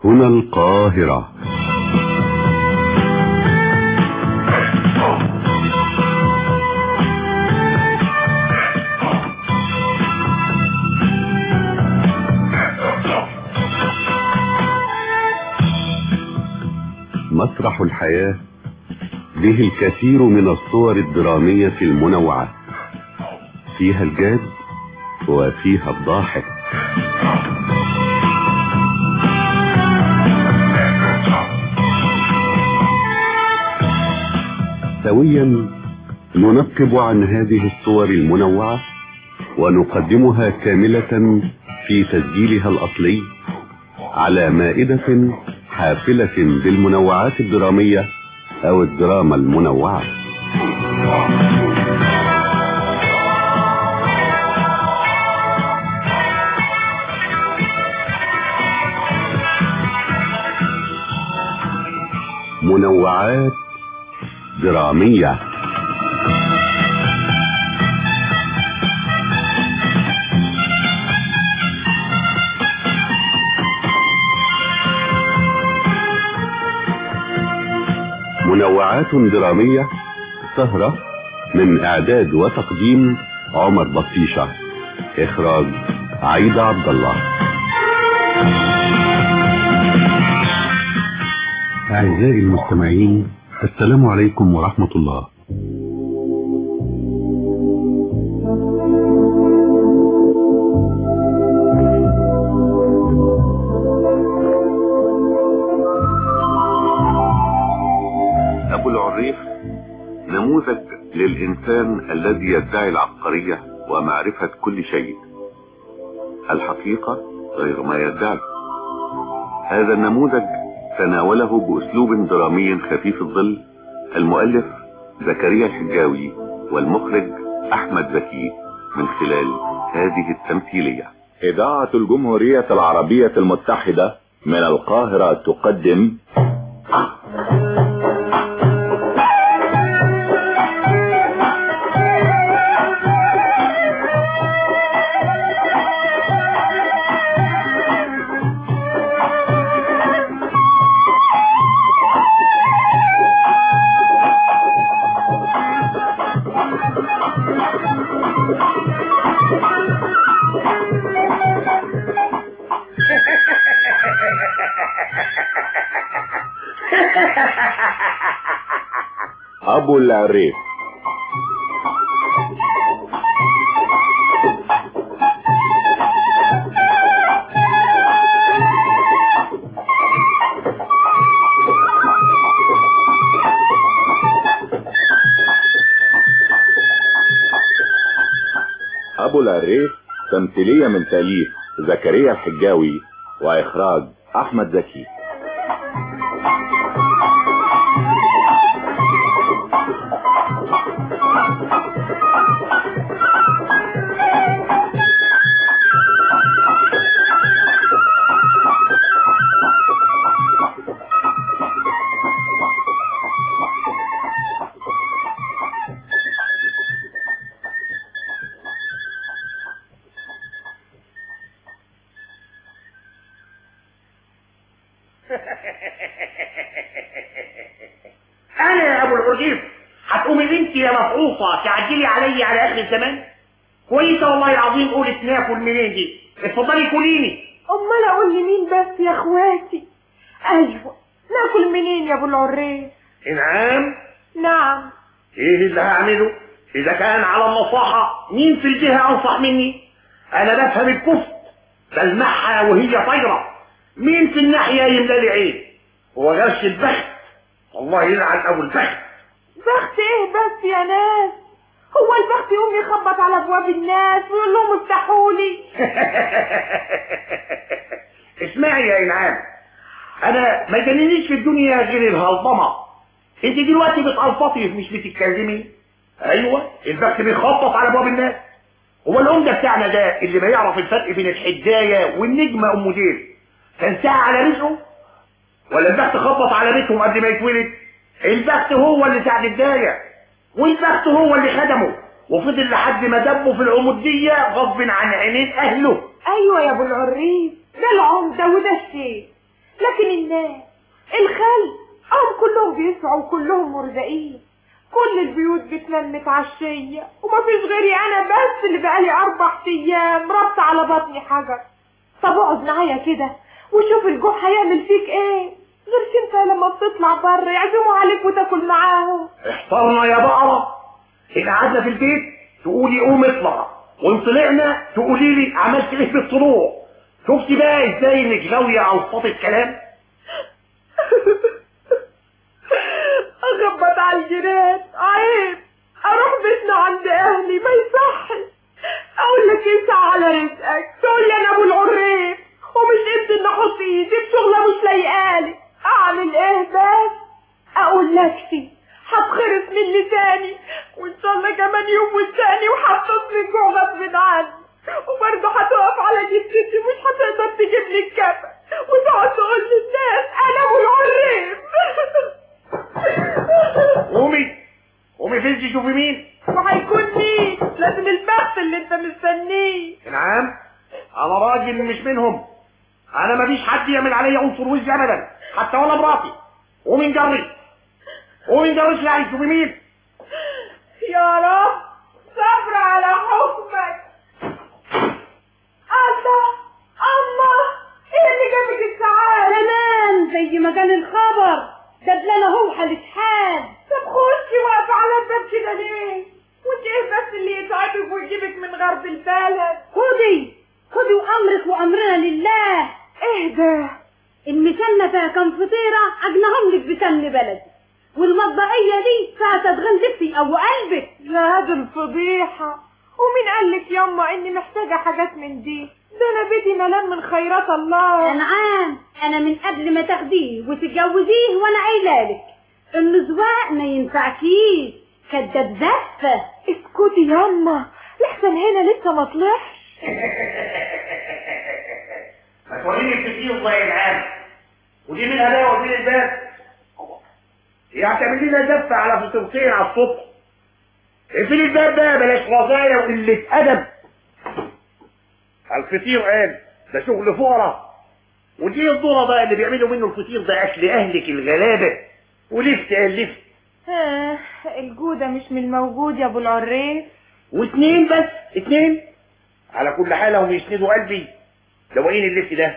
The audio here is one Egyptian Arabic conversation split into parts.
هنا القاهرة مسرح الحياة به الكثير من الصور الدرامية المنوعة فيها الجاد وفيها الضاحك سويا ننقب عن هذه الصور المنوعة ونقدمها كاملة في تسجيلها الأصلي على مائدة حافلة بالمنوعات الدرامية أو الدراما المنوعة منوعات درامية منوعات درامية سهرة من إعداد وتقديم عمر بطيشة إخراج عيدة عبد الله أعزائي المستمعين السلام عليكم ورحمة الله أبو العريف نموذج للإنسان الذي يدعي العبقرية ومعرفة كل شيء الحقيقة غير ما يدعي هذا النموذج تناوله بأسلوب درامي خفيف الظل المؤلف زكريا الحجاوي والمخرج أحمد زكي من خلال هذه التمثيلية إذاعة الجمهورية العربية المتحدة من القاهرة تقدم أبو العريف أبو العريف تمثيلية من تأليف زكريا الحجاوي وإخراج أحمد زكي انا يا ابو العرجيف هتقومي انت يا مفعوصه تعجلي علي على اخر الزمان كويسه والله العظيم قولت ناكل منين دي اتفضلي كليني امال اقول لمين بس يا اخواتي ايوه ناكل منين يا ابو العريس انعام نعم ايه اللي هعمله اذا كان على النصاحه مين في الجهه انصح مني انا بفهم الكفت بلمعها وهي طايره مين في الناحيه يملى لي عين هو غش البخت الله يلعن ابو البخت بخت ايه بس يا ناس هو البخت يقوم يخبط على ابواب الناس ويقول لهم افتحوا لي اسمعي يا انعام انا ما يجننيش في الدنيا غير الهلطمه انت دلوقتي بتقلفطي مش بتتكلمي ايوه البخت بيخبط على ابواب الناس هو العمده بتاعنا ده اللي ما يعرف الفرق بين الحدايه والنجمه ام ديل كان ساعه على رزقه ولا البخت خبط على بيتهم قبل ما يتولد البخت هو اللي ساعد الدايه والبخت هو اللي خدمه وفضل لحد ما دبه في العمودية غصب عن عينين أهله ايوه يا ابو العريس ده العمده وده الشيء لكن الناس الخلق هم كلهم بيسعوا وكلهم مرزقين كل البيوت بتنام متعشية ومفيش غيري أنا بس اللي بقالي أربع أيام ربط على بطني حجر طب اقعد معايا كده وشوف الجوع هيعمل فيك ايه غير انت لما بتطلع بره يعزموا عليك وتاكل معاهم احترنا يا بقرة إن قعدنا في البيت تقولي قوم اطلع وان طلعنا تقولي لي عملت ايه بالطلوع شفتي بقى ازاي انك غاوية على الفاضي الكلام اخبط على الجيران عيب اروح بيتنا عند اهلي ما يصحش اقول لك اسعى على رزقك تقول لي انا ابو العريف ومش انت اللي احط ايدي في شغله مش لايقالي اعمل ايه بس اقول لك فيه هتخرس من لساني وان شاء الله كمان يوم والتاني وهتصل الجوع غصب عني وبرضه هتقف على جثتي مش هتقدر تجيب لي الكفن وتقعد تقول للناس انا ابو العريف قومي قومي فزي شوفي مين وهيكون مين لازم البخت اللي انت مستنيه نعم انا راجل مش منهم انا مفيش حد يعمل عليا عنصر وزي ابدا حتى ولا مراتي قومي نجري قومي نجري يعني شوفي مين يا رب صبر على حكمك الله الله ايه اللي جابك السعادة تمام زي ما كان الخبر دبلنا هو حال طب خشي واقفة على الباب كده ليه وانت ايه بس اللي يتعبك ويجيبك من غرب البلد خدي خدي وامرك وامرنا لله ايه ده المسنة فيها كم فطيرة عجنهم لك بسمن بلدي والمطبقية دي فيها تدغن دفي او قلبك يا هذا الفضيحة ومين قال لك ياما اني محتاجة حاجات من دي ده انا بيتي ملان من خيرات الله انعام انا من قبل ما تاخديه وتتجوزيه وانا قايلالك النزواق ما ينفعكيش كداب زفة اسكتي ياما لحسن هنا لسه ما طلعش ما توريني الفطير زي العام ودي من هدايا ودي الباب هي هتعمل لنا زفة على فطيرتين على الصبح اقفلي الباب ده بلاش رزايا وقلة أدب الفطير قال ده شغل فقراء ودي الذرة بقى اللي بيعملوا منه الفطير ده أكل أهلك الغلابة ولفت قال لفت آه الجودة مش من الموجود يا ابو العريف واثنين بس اثنين على كل حال هم يسندوا قلبي دوقين اللفت ده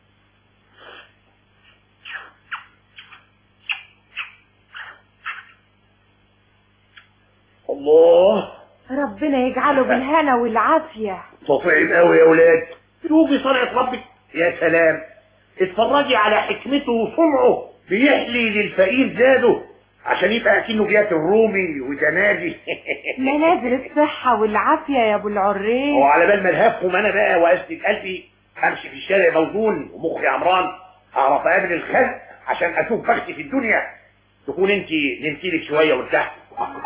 الله ربنا يجعله بالهنا والعافية صفعين قوي يا ولاد شوفي صنعة ربك يا سلام اتفرجي على حكمته وصنعه بيحلي للفقير زاده عشان يبقى اكنه بياكل رومي وزنادي منازل الصحة والعافية يا ابو العريف هو على بال ما الهفهم انا بقى واسند قلبي امشي في الشارع موزون ومخي عمران اعرف اقابل الخلق عشان اشوف بختي في الدنيا تكون انت نمتي لك شويه وارتحتي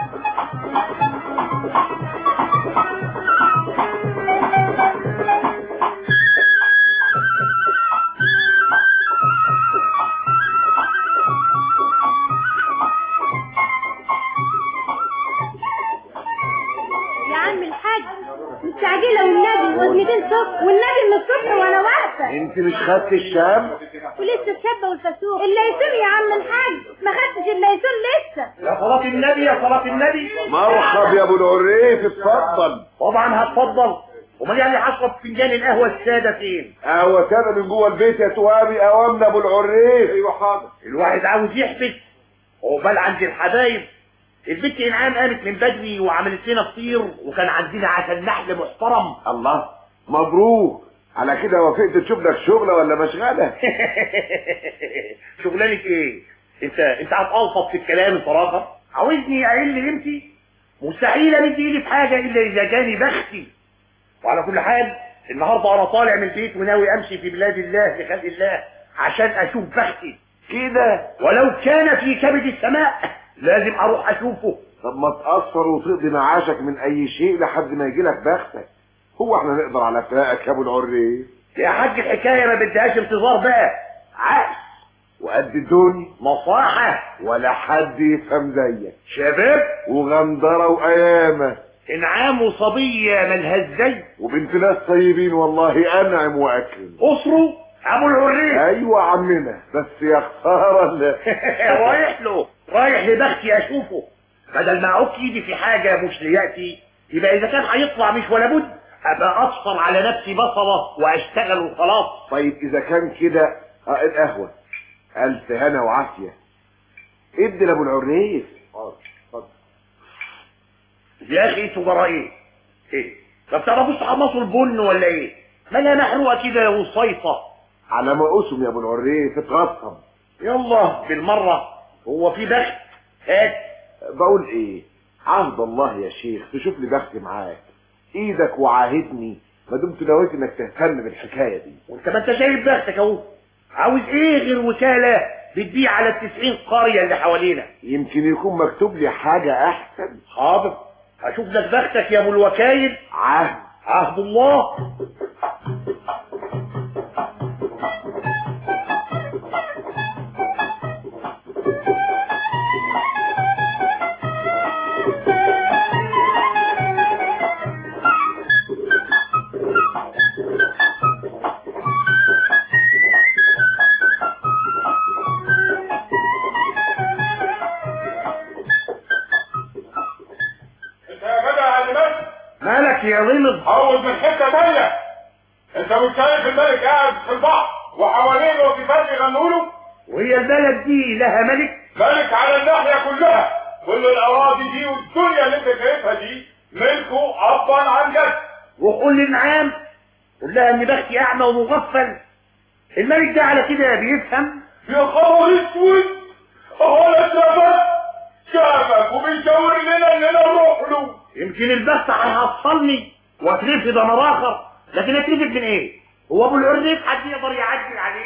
يا عم الحاج مستعجلة والنبي وزنتين صفر والنبي من الصبح وانا واقفة انت مش خدت الشام ولسه الشابة والفسوق الليسون يا عم الحاج ما خدتش الليسون لسه يا صلاة النبي يا صلاة النبي مرحب يا ابو العريف اتفضل طبعا هتفضل امال يعني هشرب فنجان القهوه الساده فين قهوة سادة من جوه البيت يا توامي اوامنا ابو العريف ايوه حاضر الواحد عاوز يحبس عقبال عند الحبايب البنت انعام قامت من بدري وعملت لنا فطير وكان عندنا عسل نحل محترم الله مبروك على كده وافقت تشوف لك شغلة ولا مشغلة شغلانه ايه انت انت هتقلطف في الكلام صراحه عاوزني اقل قيمتي مستحيل امد ايدي في حاجه الا اذا جاني بختي وعلى كل حال النهارده انا طالع من البيت وناوي امشي في بلاد الله لخلق الله عشان اشوف بختي كده ولو كان في كبد السماء لازم اروح اشوفه طب ما تقصر وتقضي معاشك من اي شيء لحد ما يجيلك بختك هو احنا نقدر على فراقك يا ابو العريف يا حاج الحكايه ما بدهاش انتظار بقى عقل وقد الدنيا مصاحه ولا حد يفهم زيك شباب وغندرة وقيامة انعام وصبيه ملهاش زي وبنت ناس طيبين والله انعم واكرم اسره ابو العريف ايوه عمنا بس يا خساره ال- رايح له رايح لبختي اشوفه بدل ما اعك ايدي في حاجه مش لياتي يبقى اذا كان هيطلع مش ولا بد ابقى اصفر على نفسي بصله واشتغل وخلاص طيب اذا كان كده آه، القهوه الف هنا وعافيه ادي لابو العريف حاضر، اتفضل. يا اخي انتوا جرى ايه؟ ايه؟ ما بتعرفوش تحمصوا البن ولا ايه؟ مالها محروقه كده وصيصه على ما اسم يا ابو العريف اتغصب يلا بالمره هو في بخت هات بقول ايه عهد الله يا شيخ تشوف لي بختي معاك ايدك وعاهدني ما دمت نويت انك تهتم بالحكايه دي وانت ما انت شايف بختك اهو عاوز ايه غير وكاله بتبيع على التسعين قريه اللي حوالينا يمكن يكون مكتوب لي حاجه احسن حاضر هشوف لك بختك يا ابو الوكايل عهد عهد الله انت يا جدع يا اللي بس مالك يا غلط عوض من حته تانيه انت مش شايف الملك قاعد في البحر وحواليه الوظيفات يغنوا له وهي البلد دي لها ملك ملك على الناحيه كلها كل الاراضي دي والدنيا اللي انت شايفها دي ملكه ابا عن جد وقول للنعام قول لها ان بختي اعمى ومغفل الملك ده على كده بيفهم يا خبر اسود اهو انا اترفدت شافك وبيشاور لنا اننا نروح له يمكن البخت هيحصلني واترفد انا اخر لكن اترفد من ايه هو ابو العريف حد يقدر يعدل عليه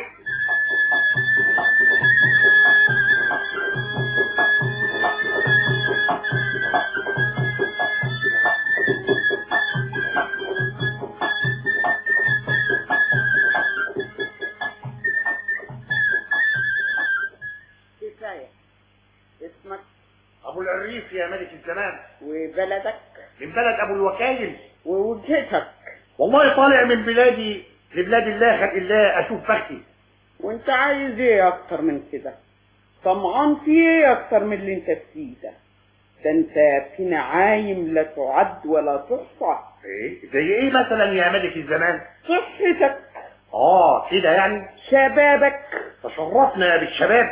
كفاية اسمك ابو العريف يا ملك الزمان وبلدك من بلد ابو الوكايل ووجهتك والله طالع من بلادي لبلاد الله خلق الله اشوف بختي وانت عايز ايه اكتر من كده طمعان في ايه اكتر من اللي انت فيه ده ده انت في نعايم لا تعد ولا تحصى ايه زي ايه مثلا يا ملك الزمان صحتك اه كده يعني شبابك تشرفنا بالشباب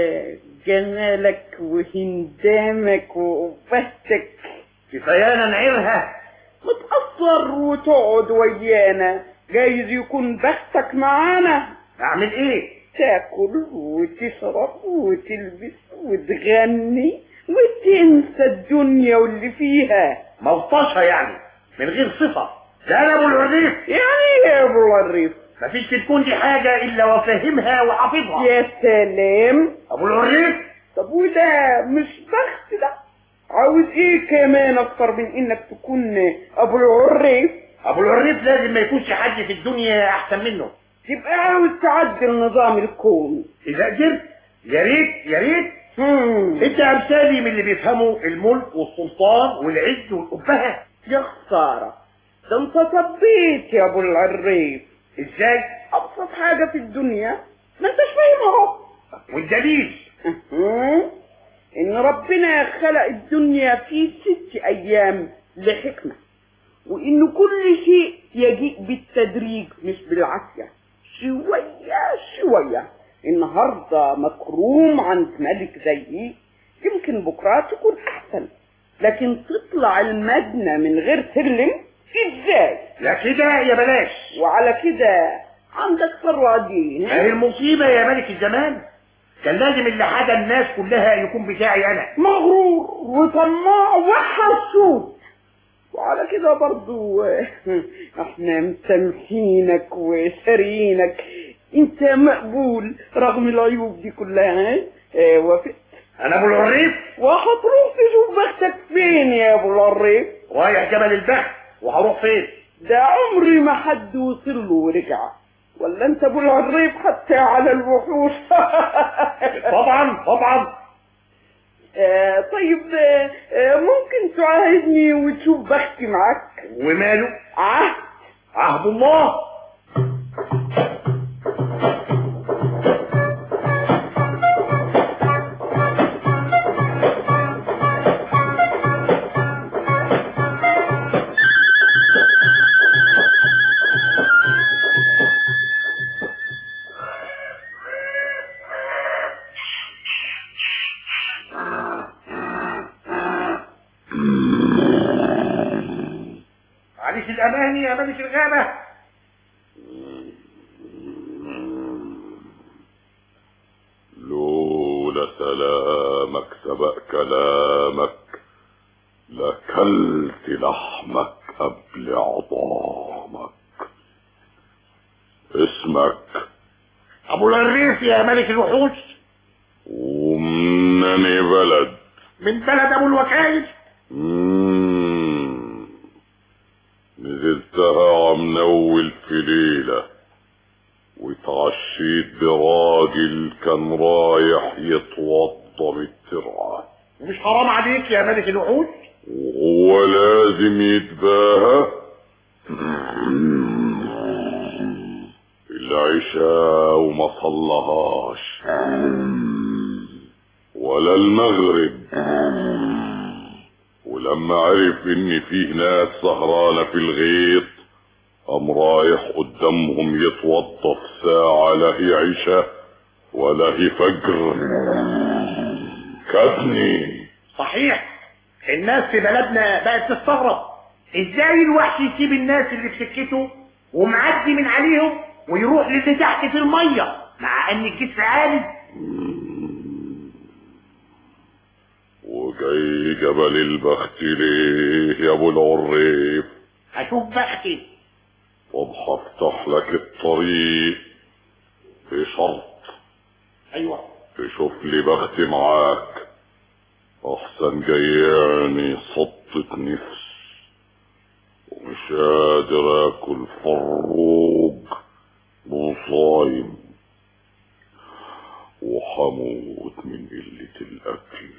وجمالك وهندامك وبهتك كفايانا نعيرها متأثر وتقعد ويانا جايز يكون بختك معانا اعمل ايه تاكل وتشرب وتلبس وتغني وتنسى الدنيا واللي فيها ملطشة يعني من غير صفة ده انا ابو العريف يعني ايه يا ابو الريف مفيش في الكون دي حاجة الا وفاهمها وحافظها يا سلام ابو العريف طب وده مش بخت ده عاوز ايه كمان اكتر من انك تكون ابو العريف ابو العريف لازم ما يكونش حد في الدنيا احسن منه تبقى عاوز تعدل نظام الكون اذا قدرت يا ريت يا ريت هم. انت امثالي من اللي بيفهموا الملك والسلطان والعز والابهه يا خسارة ده انت طبيت يا ابو العريف ازاي ابسط حاجة في الدنيا ما انتش فاهمها والدليل أهو. ان ربنا خلق الدنيا في ست ايام لحكمة وان كل شيء يجيء بالتدريج مش بالعافية شوية شوية النهاردة مكروم عند ملك زيي يمكن بكرة تكون احسن لكن تطلع المبنى من غير سلم ازاي لا كده يا بلاش وعلى كده عندك ثروة دي ما هي المصيبة يا ملك الزمان كان لازم اللي حدا الناس كلها يكون بتاعي انا مغرور وطماع وحسود وعلى كده برضو احنا مسامحينك وشارينك انت مقبول رغم العيوب دي كلها ها؟ اه وافقت انا ابو العريف وهتروح تشوف بختك فين يا ابو العريف رايح جبل البخت وهروح فين ده عمري ما حد وصل له ورجع ولا انت ابو العريف حتى على الوحوش طبعا طبعا آه طيب آه آه ممكن تعاهدني وتشوف بختي معاك وماله عهد عهد الله مني يا ملك الغابة لولا سلامك سبق كلامك لكلت لحمك قبل عظامك اسمك ابو العريف يا ملك الوحوش ومنني بلد من بلد ابو الوكايل مم. نزلتها عم نول في ليلة واتعشيت براجل كان رايح يتوضى بالترعة ومش حرام عليك يا ملك الوحوش وهو لازم يتباهى العشاء وما صلهاش ولا المغرب ولما عرف ان فيه ناس سهرانة في الغيط قام رايح قدامهم يتوضى في ساعة لا هي عشاء ولا هي فجر كدني صحيح الناس في بلدنا بقت تستغرب ازاي الوحش يسيب الناس اللي في سكته ومعدي من عليهم ويروح للي تحت في الميه مع ان الجسر عالي وجاي جبل البخت ليه يا ابو العريف اشوف بختي طب هفتح لك الطريق بشرط ايوه تشوف لي بختي معاك احسن جيعني سطة نفس ومش قادر اكل فروج وصايم وحموت من قلة الاكل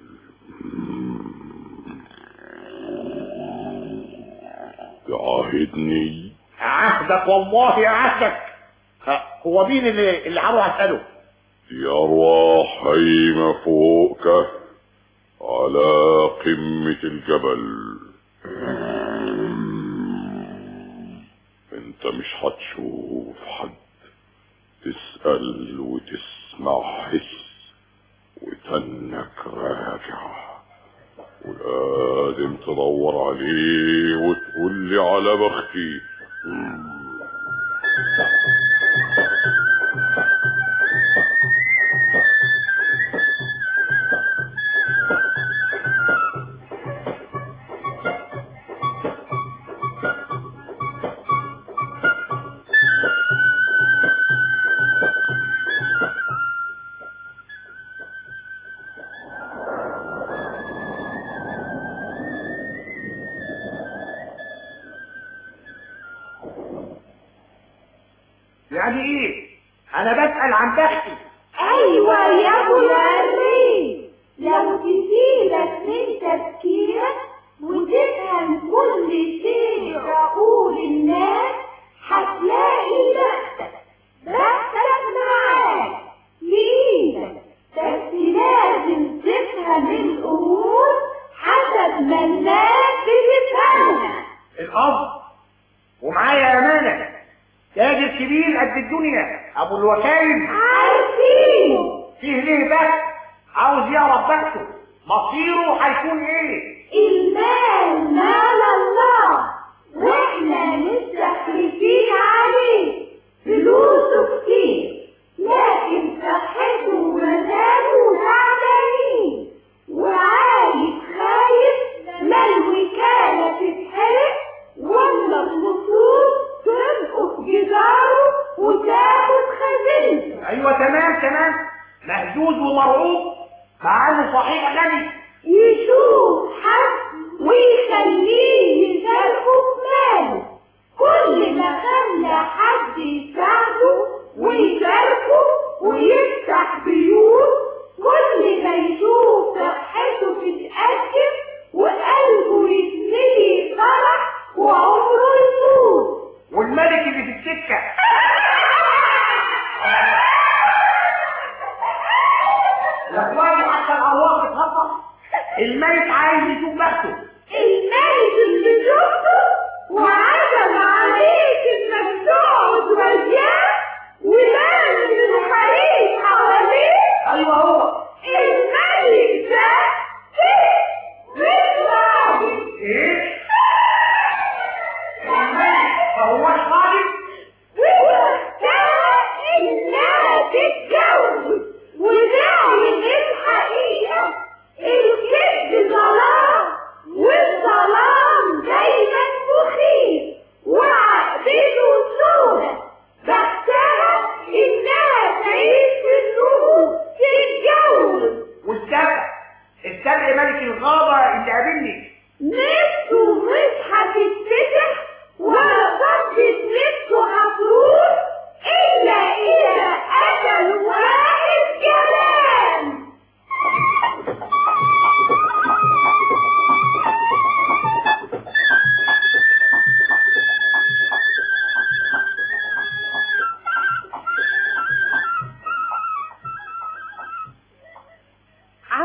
تعاهدني عهدك والله عهدك ها، هو مين اللي اللي هروح اساله دي أرواح هيمة فوق كهف على قمة الجبل انت مش هتشوف حد تسأل وتسمع حس وتنك راجع ولازم تدور عليه وتقول لي على بختي يعني ايه انا بسال عن بختي ايوه يا ابو العريف لو تسيبك من تفكيرك وتفهم كل شيء بقول الناس هتلاقي بختك بختك معاك في ايدك بس لازم تفهم الامور حسب ما الناس بتفهمها الاب ومعايا امانه تاجر كبير قد الدنيا ابو الوكايل عارفين فيه ليه بس عاوز يعرف بخته مصيره هيكون ايه المال مال الله واحنا مستحلفين عليه فلوسه كتير لكن صحته ومزاجه تعبانين وعايز خايف ما الوكالة تتحرق ولا النصوص تنقص جداره وتاخد خزينته ايوه تمام تمام مهزوز ومرعوب مع انه صحيح غني يشوف حد ويخليه يشاركه في ماله كل ما خلى حد يساعده ويشاركه ويفتح بيوت كل ما يشوف صحته تتقدم وقلبه يتملي فرح وعمره يطول والملك اللي في السكه الاخوان حتى الارواح بتهبط الملك عايز يشوف بخته الملك اللي شفته وعزم عليك انك تقعد وياه ولازم الحريم حواليك ايوه هو الملك ده ايه مش راجل ايه الملك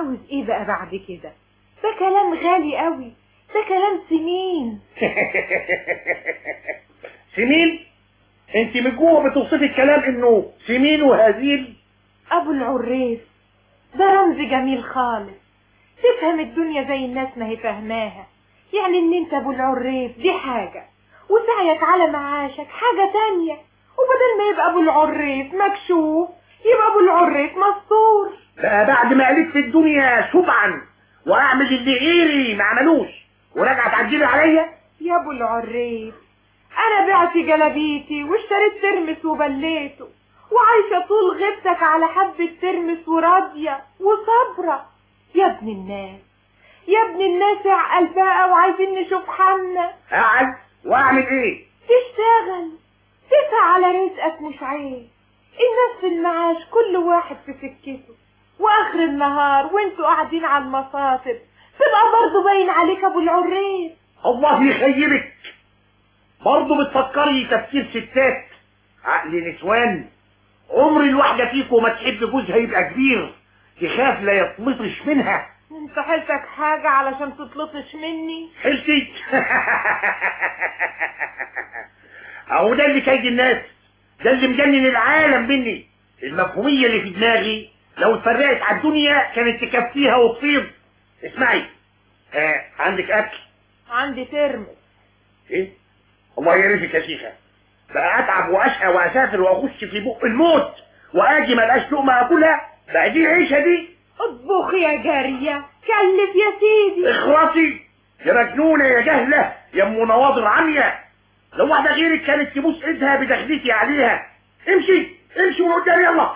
عاوز ايه بقى بعد كده ده كلام غالي قوي ده كلام سنين سمين انت من جوه بتوصفي الكلام انه سمين وهزيل ابو العريف ده رمز جميل خالص تفهم الدنيا زي الناس ما هي فاهماها يعني ان انت ابو العريف دي حاجة وسعيك على معاشك حاجة تانية وبدل ما يبقى ابو العريف مكشوف يبقى ابو العريف مستور بقى بعد ما قلت في الدنيا سبعا واعمل اللي غيري ما عملوش وراجعه تعجبي عليا يا ابو العريف انا بعت جلابيتي واشتريت ترمس وبليته وعايشة طول غيبتك على حبة ترمس وراضية وصبرة يا ابن الناس يا ابن الناس اعقل بقى وعايزين نشوف حالنا اقعد واعمل ايه تشتغل تسعى على رزقك مش عيب الناس في المعاش كل واحد في سكته واخر النهار وانتوا قاعدين على المصاطب تبقى برضه باين عليك ابو العريف الله يخيبك برضه بتفكري تفكير ستات عقل نسوان عمر الواحدة فيكم ما تحب جوزها يبقى كبير تخاف لا يطمطش منها انت حيلتك حاجة علشان تطلطش مني حلتي اهو ده اللي كيد الناس ده اللي مجنن العالم مني المفهومية اللي في دماغي لو اتفرقت على الدنيا كانت تكفيها وتفيض اسمعي آه عندك اكل عندي ترمس ايه الله يعرفك يا شيخة بقى اتعب واشقى واسافر واخش في بق الموت واجي ما لقاش لقمه اكلها بقى دي العيشه دي اطبخ يا جارية كلف يا سيدي اخلصي يا مجنونه يا جهله يا ام نواظر عمية لو واحده غيرك كانت تبوس ايدها بدخلتي عليها امشي امشي من قدام يلا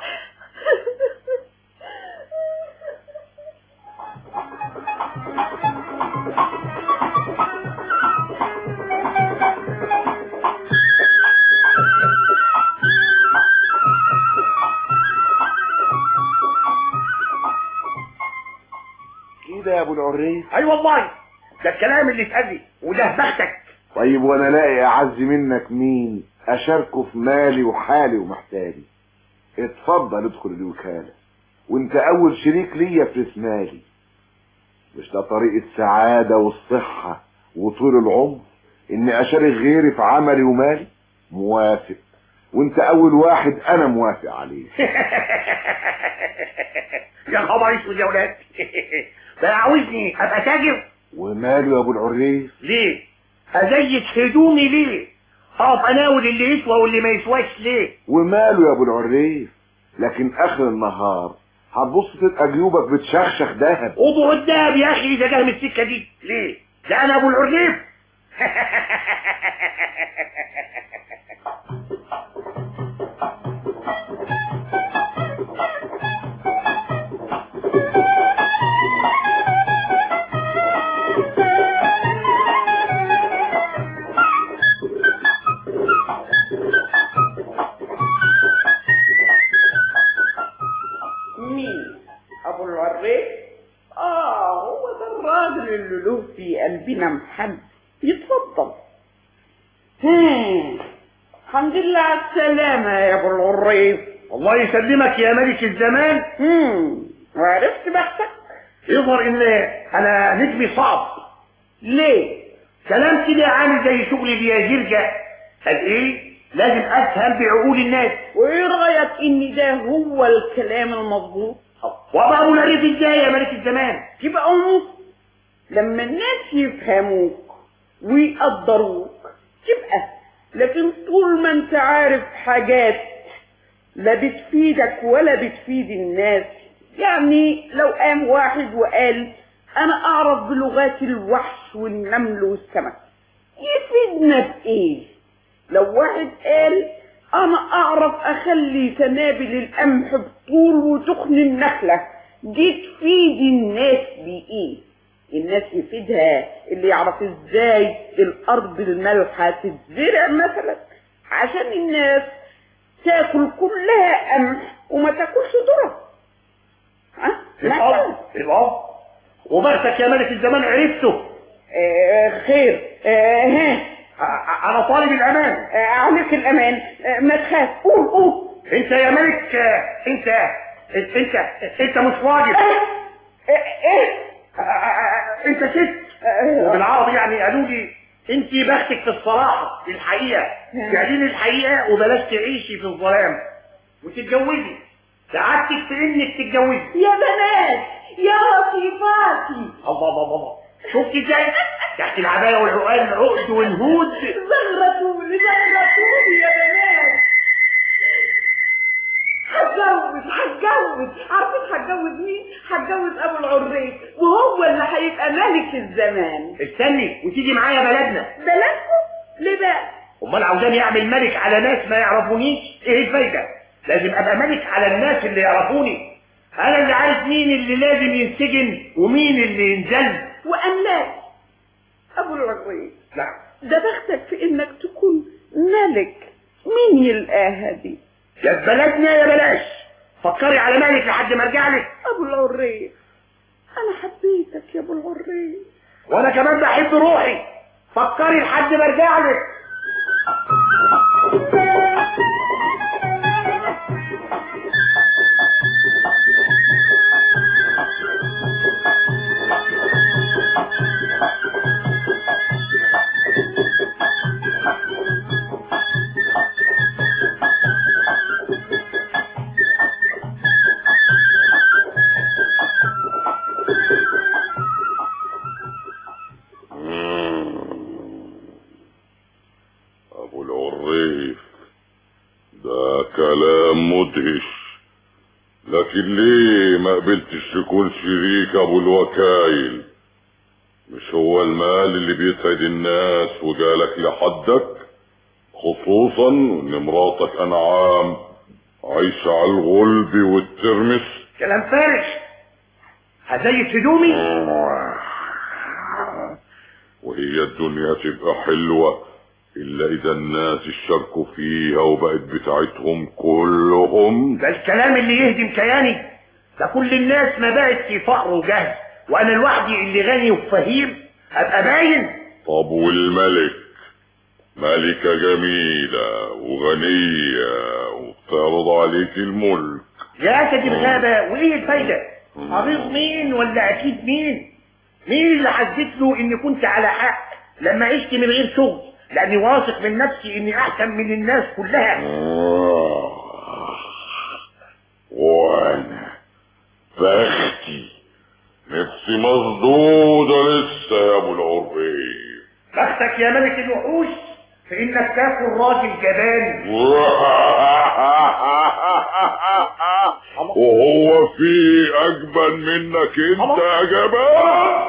كده يا ابو العريف اي والله ده الكلام اللي اتأذي وده بختك طيب وانا لاقي اعز منك مين اشاركه في مالي وحالي ومحتاجي اتفضل ادخل الوكالة وانت اول شريك ليا في راس مالي مش ده طريق السعادة والصحة وطول العمر اني اشارك غيري في عملي ومالي موافق وانت اول واحد انا موافق عليه يا خبر اسود يا ولاد بقى عاوزني ابقى تاجر وماله يا ابو العريف ليه ازيت هدومي ليه اقف اناول اللي يسوى واللي ما يسواش ليه وماله يا ابو العريف لكن اخر النهار هتبص تلقى جيوبك بتشخشخ دهب وضوء الدهب يا اخي اذا جه من السكه دي ليه ده انا ابو العريف مين ابو العريف اه هو ده الراجل اللي له في قلبنا محل يتفضل هم. الحمد لله على السلامة يا ابو العريف الله يسلمك يا ملك الزمان هم. وعرفت بختك يظهر ان انا نجمي صعب ليه كلام كده عامل زي شغل الياجرجة قال ايه لازم افهم بعقول الناس وايه رايك ان ده هو الكلام المظبوط وابقى ابو العريف ازاي يا ملك الزمان تبقى أمك لما الناس يفهموك ويقدروك تبقى لكن طول ما انت عارف حاجات لا بتفيدك ولا بتفيد الناس يعني لو قام واحد وقال انا اعرف بلغات الوحش والنمل والسمك يفيدنا بايه لو واحد قال انا اعرف اخلي سنابل القمح بطول وتخن النخلة دي تفيد الناس بايه الناس يفيدها اللي يعرف ازاي الارض المالحة تتزرع مثلا عشان الناس تاكل كلها قمح وما تاكلش ذرة ها الاب الاب وبختك يا ملك الزمان عرفته آه خير آه ها ع- انا طالب الامان آه عليك الامان آه ما تخاف قول قول انت يا ملك آه، انت انت انت, انت مش راجل آه ايه ايه آه، آه، انت ست وبالعربي يعني قالوا لي انت بختك في الصراحه في الحقيقه تعليم الحقيقه وبلاش تعيشي في الظلام وتتجوزي سعادتك في انك تتجوزي يا بنات يا لطيفاتي الله الله الله شفتي ازاي تحت العبايه والعقال عقد ونهود زغرتوني زغرتوني يا بنات هتجوز هتجوز عارفين هتجوز مين؟ هتجوز ابو العريس وهو اللي هيبقى ملك الزمان استني وتيجي معايا بلدنا بلدكم؟ ليه بقى؟ امال عاوزاني اعمل ملك على ناس ما يعرفونيش ايه الفايده لازم ابقى ملك على الناس اللي يعرفوني انا اللي عارف مين اللي لازم ينسجن ومين اللي ينزل وأملاك أبو العريس لا ده بختك في انك تكون ملك مين يلقاها دي يا بلدنا يا بلاش فكري على مالك لحد ما ارجع لك ابو العريس انا حبيتك يا ابو العريس وانا كمان بحب روحي فكري لحد ما ارجع لك ابو العريف ده كلام مدهش لكن ليه ما قبلتش تكون شريك ابو الوكايل مش هو المال اللي بيسعد الناس وجالك لحدك خصوصا ان مراتك انعام عايشة على الغلب والترمس كلام فارغ هزيت هدومي وهي الدنيا تبقى حلوة إلا إذا الناس اشتركوا فيها وبقت بتاعتهم كلهم ده الكلام اللي يهدم كياني ده كل الناس ما بقت في فقر وجهل وانا لوحدي اللي غني وفهيم ابقى باين طب والملك ملكة جميلة وغنية وبتعرض عليك الملك يا اسد الغابة وايه الفايدة عريض مين ولا اكيد مين مين اللي حسيت له اني كنت على حق لما عشت من غير شغل لاني واثق من نفسي اني احسن من الناس كلها آه. وانا بختي نفسي مصدودة لسه يا ابو العربي بختك يا ملك الوحوش فانك تاكل راجل جبان وهو في اجبن منك انت يا جبان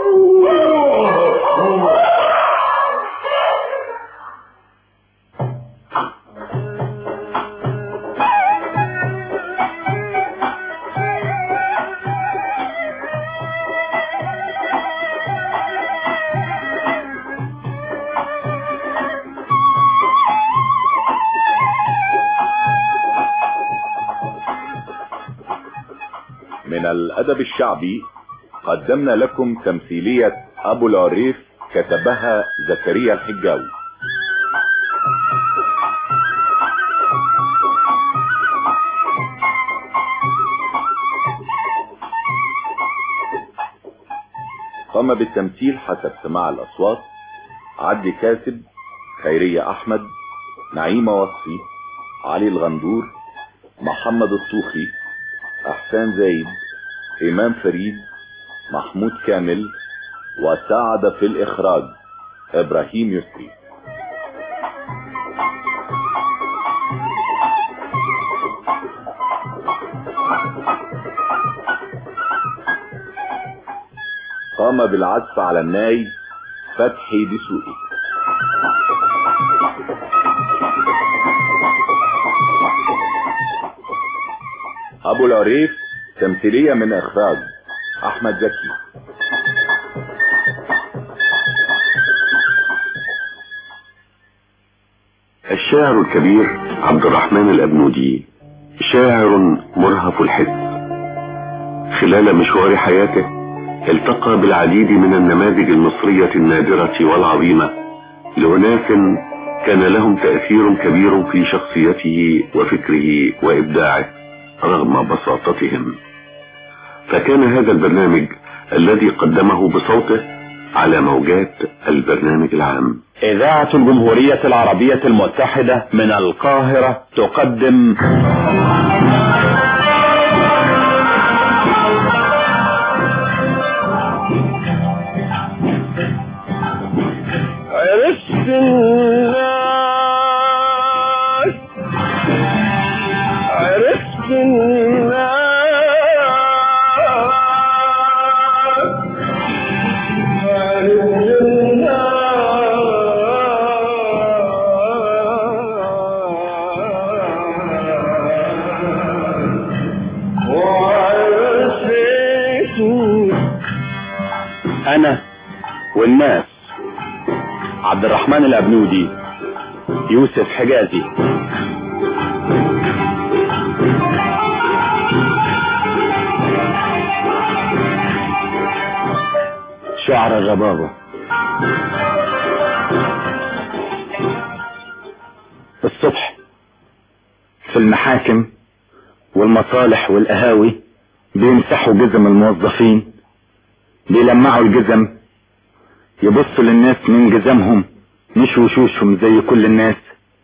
من الأدب الشعبي قدمنا لكم تمثيلية أبو العريف كتبها زكريا الحجاوي قام بالتمثيل حسب سماع الأصوات عدلي كاسب خيرية أحمد نعيمة وصفي علي الغندور محمد الطوخي احسان زايد امام فريد محمود كامل وساعد في الاخراج ابراهيم يسري قام بالعزف على الناي فتحي دسوقي ابو العريف تمثيلية من اخراج احمد زكي الشاعر الكبير عبد الرحمن الأبنودي شاعر مرهف الحس خلال مشوار حياته التقى بالعديد من النماذج المصرية النادرة والعظيمة لأناس كان لهم تأثير كبير في شخصيته وفكره وإبداعه رغم بساطتهم فكان هذا البرنامج الذي قدمه بصوته على موجات البرنامج العام إذاعة الجمهورية العربية المتحدة من القاهرة تقدم عرفت الناس عرفت الناس عرفت الناس وعرفت أنا والناس عبد الرحمن الأبنودي يوسف حجازي شعر الربابة الصبح في المحاكم والمصالح والقهاوي بيمسحوا جزم الموظفين بيلمعوا الجزم يبصوا للناس من جزمهم مش وشوشهم زي كل الناس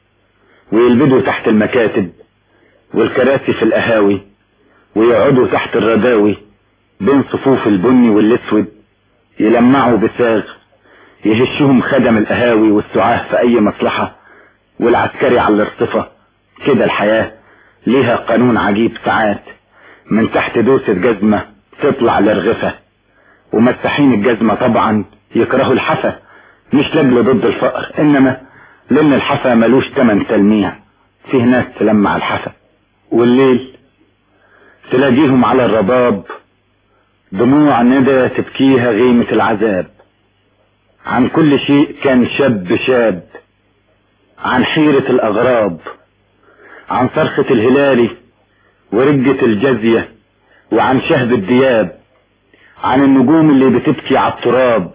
ويلبدوا تحت المكاتب والكراسي في القهاوي ويقعدوا تحت الرداوي بين صفوف البني والاسود يلمعوا بساغ يهشهم خدم القهاوي والسعاه في اي مصلحة والعسكري على الارصفة كده الحياة ليها قانون عجيب ساعات من تحت دوسة جزمة تطلع لرغفة ومساحين الجزمة طبعا يكرهوا الحفا مش لاجل ضد الفقر انما لان الحفا ملوش تمن تلميع فيه ناس تلمع الحفا والليل تلاقيهم على الرباب دموع ندى تبكيها غيمة العذاب عن كل شيء كان شاب شاب عن حيرة الأغراب عن صرخة الهلالي ورجة الجزية وعن شهب الدياب عن النجوم اللي بتبكي على التراب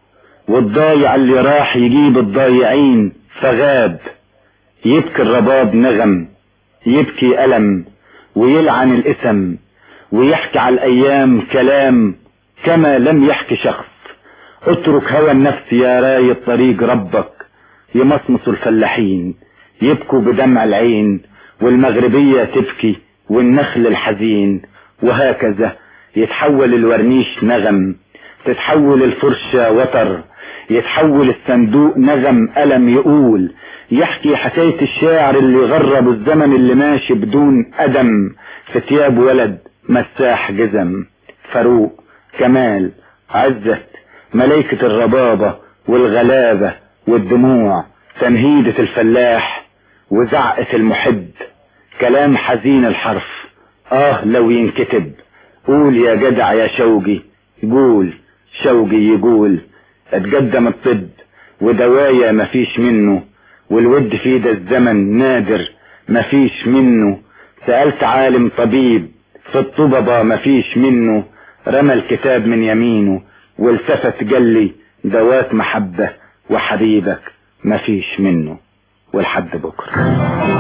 والضايع اللي راح يجيب الضايعين فغاب يبكي الرباب نغم يبكي ألم ويلعن الاسم ويحكي على الأيام كلام كما لم يحكي شخص اترك هوى النفس يا راي طريق ربك يمصمصوا الفلاحين يبكوا بدمع العين والمغربية تبكي والنخل الحزين وهكذا يتحول الورنيش نغم تتحول الفرشة وتر يتحول الصندوق نغم ألم يقول يحكي حكاية الشاعر اللي غرب الزمن اللي ماشي بدون أدم في ثياب ولد مساح جزم فاروق كمال عزت ملايكة الربابة والغلابة والدموع تنهيدة الفلاح وزعقة المحب كلام حزين الحرف آه لو ينكتب قول يا جدع يا شوقي قول شوقي يقول اتقدم الطب ودوايا مفيش منه والود في ده الزمن نادر مفيش منه سألت عالم طبيب في الطببة مفيش منه رمى الكتاب من يمينه والتفت قال لي دوات محبة وحبيبك مفيش منه والحد بكره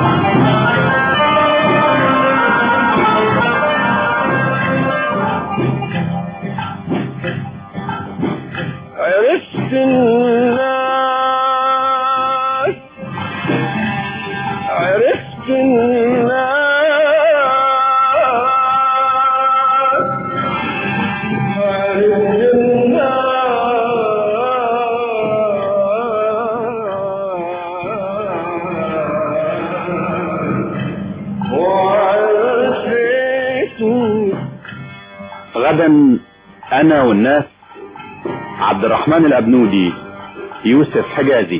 عرفت الناس عرفت الناس عرفت الناس وعرفت غدا انا والناس عبد الرحمن الابنودي يوسف حجازي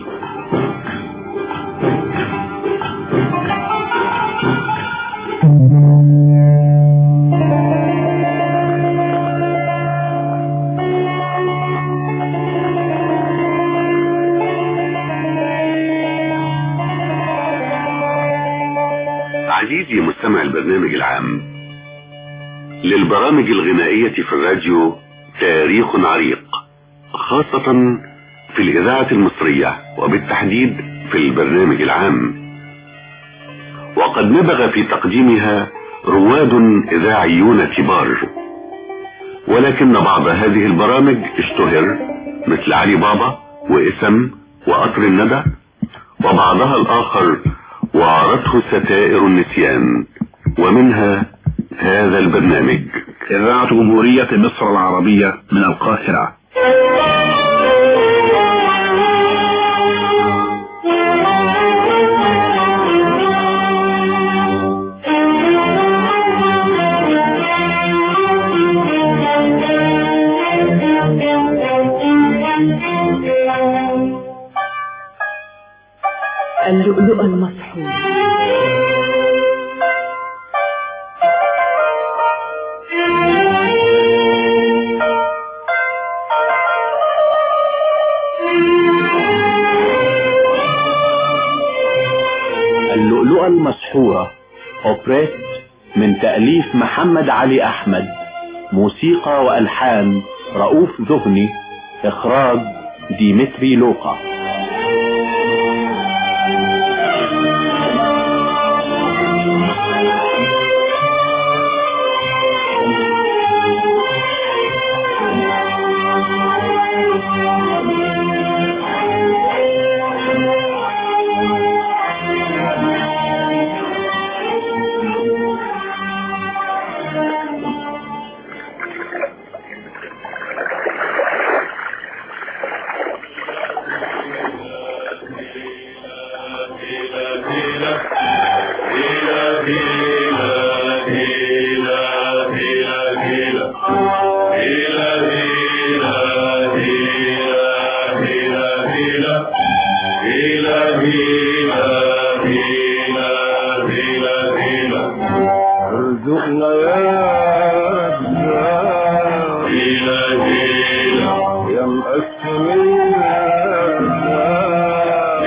عزيزي مستمع البرنامج العام للبرامج الغنائية في الراديو تاريخ عريق خاصة في الإذاعة المصرية وبالتحديد في البرنامج العام وقد نبغ في تقديمها رواد إذاعيون كبار ولكن بعض هذه البرامج اشتهر مثل علي بابا واسم وقطر الندى وبعضها الآخر وعرته ستائر النسيان ومنها هذا البرنامج إذاعة جمهورية مصر العربية من القاهرة اللؤلؤ المسحور اللؤلؤة المسحورة أوبريت من تأليف محمد علي أحمد موسيقى وألحان رؤوف ذهني إخراج ديمتري لوقا ارزقنا يا رزاق يا مقسم الرزاق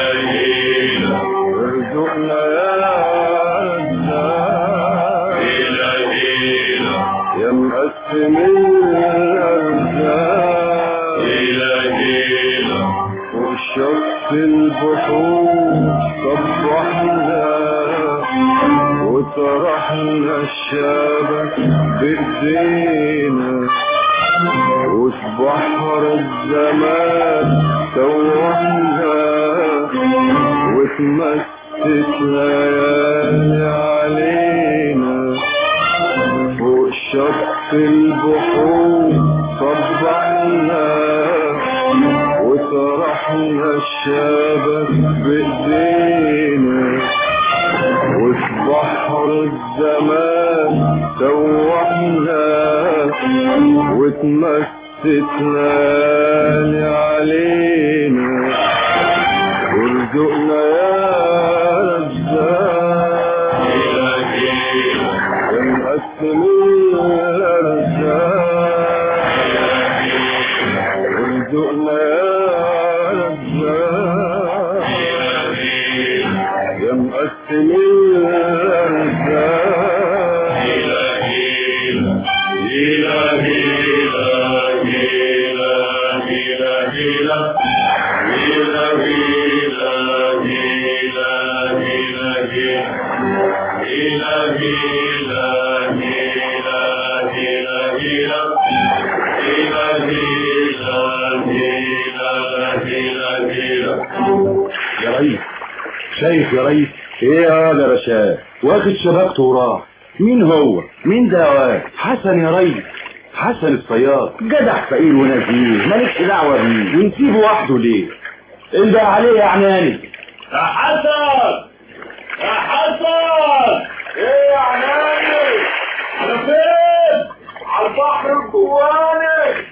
ارزقنا يا رزاق يا مقسم الرزاق وشط البحور صبحنا وطرحنا الشبك بايدينا وفي بحر الزمان سوحنا وتمسك ليالي علينا فوق شط البحور صبحنا وطرحنا الشبك بايدينا وفي بحر الزمان سوحنا وتمسكنا علينا وارزقنا يا رزاق يا مقسم الرزاق وارزقنا يا رزاق يا مقسم يا ريس شايف يا ريس ايه يا واد يا رشاد واخد شبكته وراه مين هو مين ده يا واد حسن يا ريس حسن الصياد جدع فقير ونزيه مالكش دعوه بيه ونسيبه وحده ليه انده عليه يا عناني يا حسن يا حسن ايه يا عناني على فين على البحر الجواني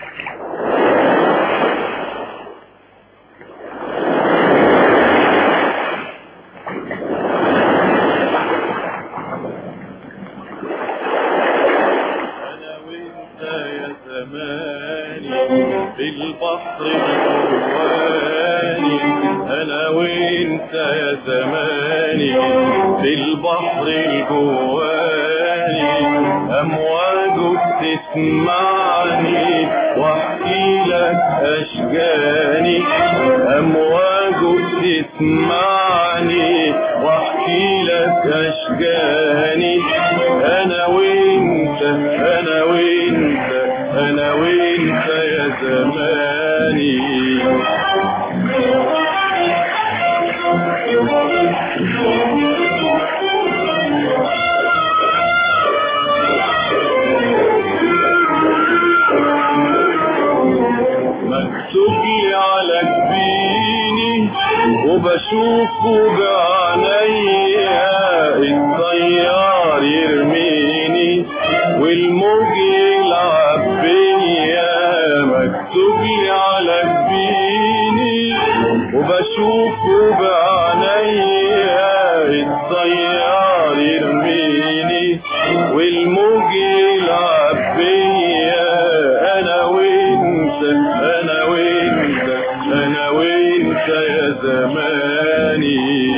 في البحر الجواني انا وانت يا زماني في البحر الجواني امواجه تسمعني واحكي لك اشجاني امواجه تسمعني واحكي لك اشجاني انا وانت انا وانت وبشوفه بعينيا الطيار يرميني والموج يلعب بيا مكتوب لي على جبيني وبشوفه بعينيا الطيار يرميني والموج يلعب بيا انا وانت انا وانت انا وانت يا زماني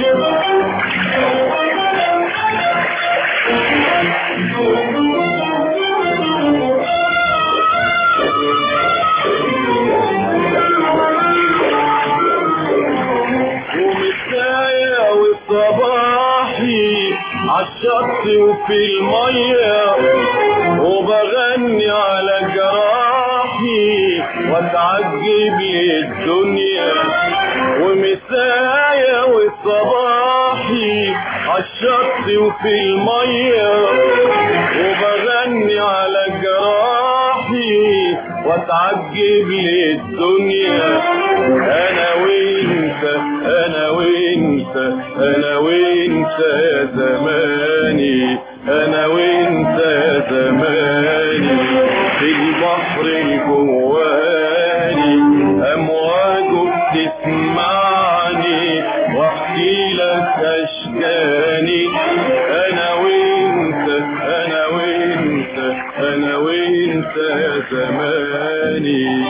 ومسايا والصباحي عالشط وفي المية وبغني على جراحي واتعجب للدنيا ومسايا والصباحي عالشط وفي المية وبغني على جراحي واتعجب للدنيا انا وانت انا وانت انا وانت يا زماني انا وانت يا زماني في البحر الجواني امواجه بتسمعني واحكي لك اشجاني انا وانت انا وانت انا وانت يا زماني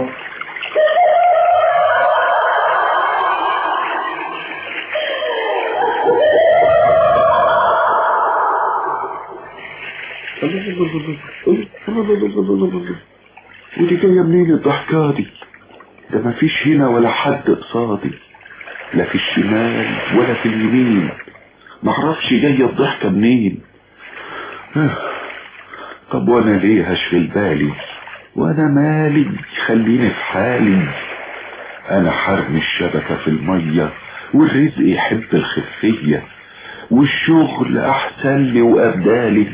ودي جاية منين الضحكة دي ده مفيش هنا ولا حد قصادي لا في الشمال ولا في اليمين معرفش جاية الضحكة منين آه. طب وانا ليه هشغل بالي وانا مالي خليني في حالي انا حرمي الشبكة في المية والرزق يحب الخفية والشغل احسن لي وابدالي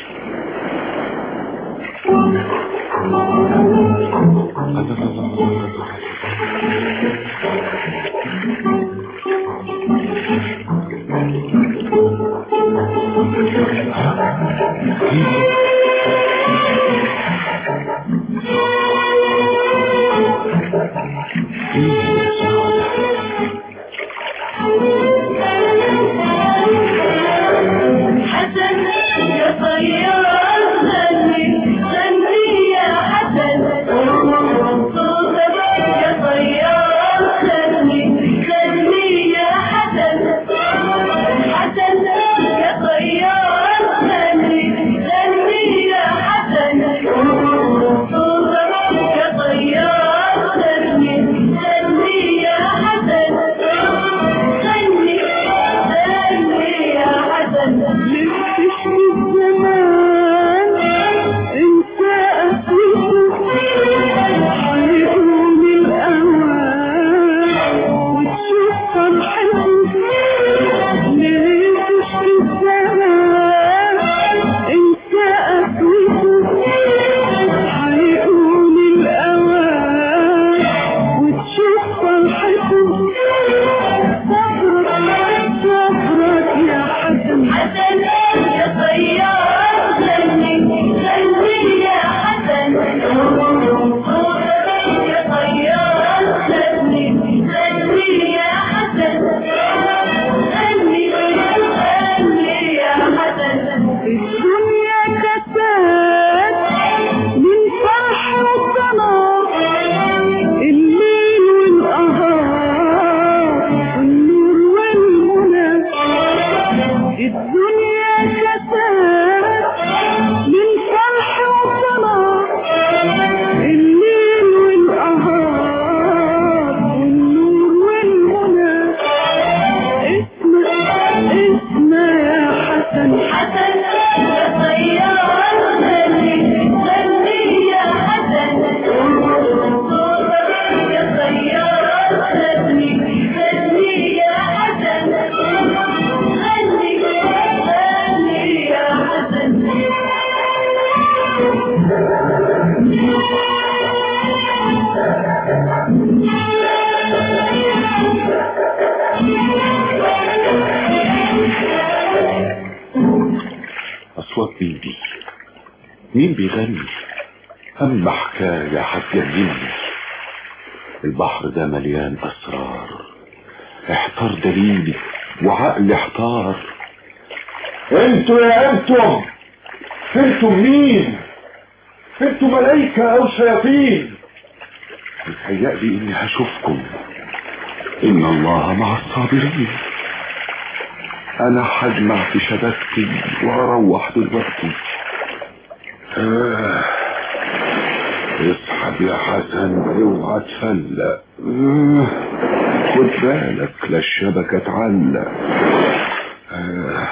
حسن يا طيار غني غني يا حسن صوتك يا طيار مين بيغني اما حكاية هتجنني البحر ده مليان اسرار احتار دليلي وعقلي احتار انتوا يا انتم انتم مين انتوا ملايكة او شياطين متهيألي اني هشوفكم ان الله مع الصابرين انا هجمع في شبكتي وهروح دلوقتي آه. اسحب يا حسن اوعى تفلق آه. خد بالك لا الشبكة تعلق آه.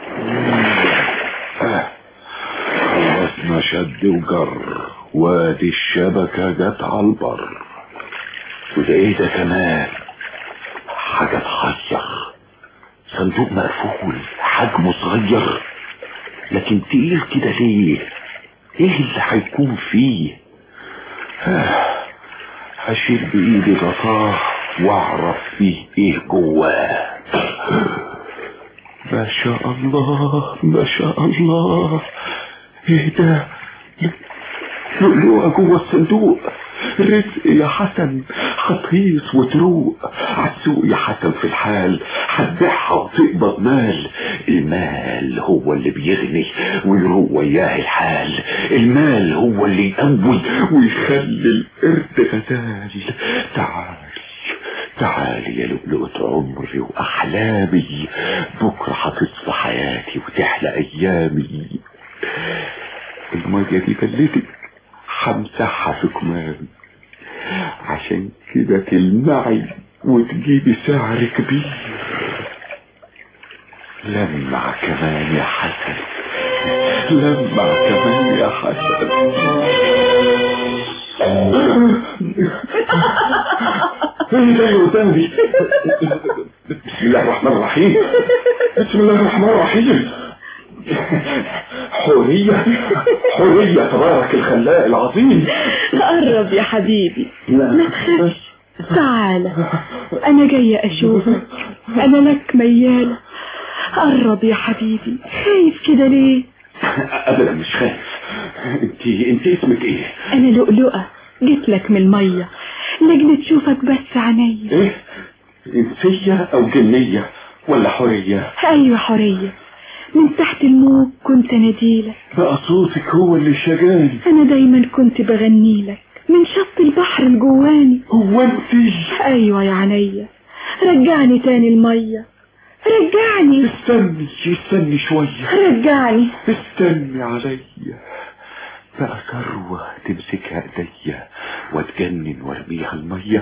آه. خلصنا شد وجر وادي الشبكة جت على البر وده ايه ده كمان حاجة تحير صندوق مقفول حجمه صغير لكن تقيل كده ليه ايه اللي هيكون فيه آه، هشيل بايدي غطاه واعرف فيه ايه جواه ما شاء الله ما شاء الله ايه ده لؤلؤة جوه الصندوق رزق يا حسن هتهيص وتروق هتسوق يا حسن في الحال هتبيعها وتقبض مال المال هو اللي بيغني ويروق وياه الحال المال هو اللي يقوي ويخلي القرد غزال تعال تعالي يا لؤلؤة عمري وأحلامي بكرة هتصفى حياتي وتحلى أيامي المية دي بلدت همسحها في كمامي عشان كده تلمعي وتجيبي سعر كبير لمع كمان يا حسن لمع كمان يا حسن ايه ده يا قدامي بسم الله الرحمن الرحيم بسم الله الرحمن الرحيم حورية حورية تبارك الخلاق العظيم قرب يا حبيبي ما تخافش تعال انا جاية اشوفك انا لك ميالة قرب يا حبيبي خايف كده ليه ابدا مش خايف انت انت اسمك ايه انا لؤلؤة جيت لك من المية لاجل تشوفك بس عينيا ايه انسية او جنية ولا حورية ايوه حورية من تحت الموج كنت اناديلك بقى صوتك هو اللي شجاني انا دايما كنت بغنيلك من شط البحر الجواني هو انت ايوه يا عينيا رجعني تاني المية رجعني استني استني شوية رجعني استني عليا بقى ثروة تمسكها ايديا واتجنن وارميها المية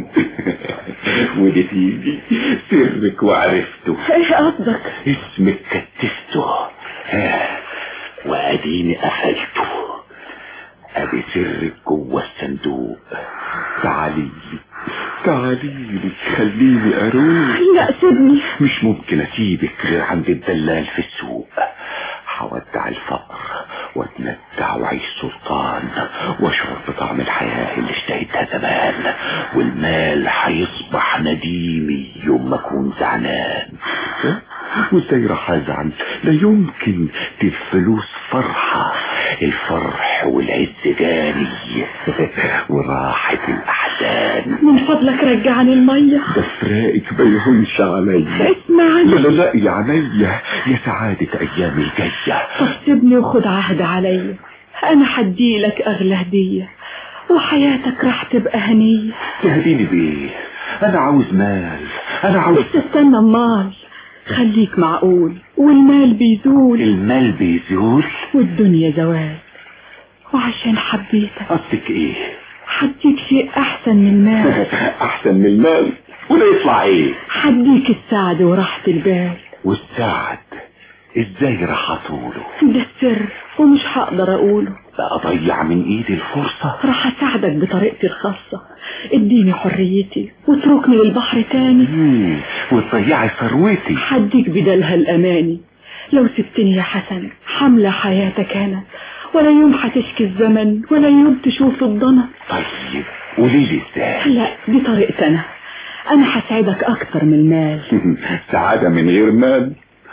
ودي تيجي سرك وعرفته ايه قصدك اسمك كتفته ها، واديني قفلته ادي سرك جوه الصندوق تعالي لي تعالي لي خليني اروح لا سيبني مش ممكن اسيبك غير عند الدلال في السوق هودع الفقر واتمتع واعيش سلطان واشعر بطعم الحياة اللي اشتهيتها زمان والمال هيصبح نديمي يوم ما اكون زعلان وازاي راح ازعل لا يمكن دي الفلوس فرحة الفرح والعز جاني وراحة الاحزان من فضلك رجعني المية ده فراقك ما يهونش عليا اسمعني لا لا لا يا عينيا يا سعادة ايامي الجاية طب سيبني وخد عهد عليا انا حديلك اغلى هدية وحياتك راح تبقى هنية تهديني بايه انا عاوز مال انا عاوز بس استنى امال خليك معقول والمال بيزول المال بيزول والدنيا زوال وعشان حبيتك قصدك ايه حديك شيء احسن من المال احسن من المال ولا يطلع ايه حديك السعد وراحة البال والسعد ازاي راح اطوله ده السر ومش هقدر اقوله بقى اضيع من ايدي الفرصة راح اساعدك بطريقتي الخاصة اديني حريتي واتركني للبحر تاني مم، وتضيعي ثروتي حديك بدلها الاماني لو سبتني يا حسن حملة حياتك انا ولا يوم هتشكي الزمن ولا يوم تشوف الضنا طيب قولي لي ازاي لا دي طريقتي انا انا هساعدك اكتر من المال سعادة من غير مال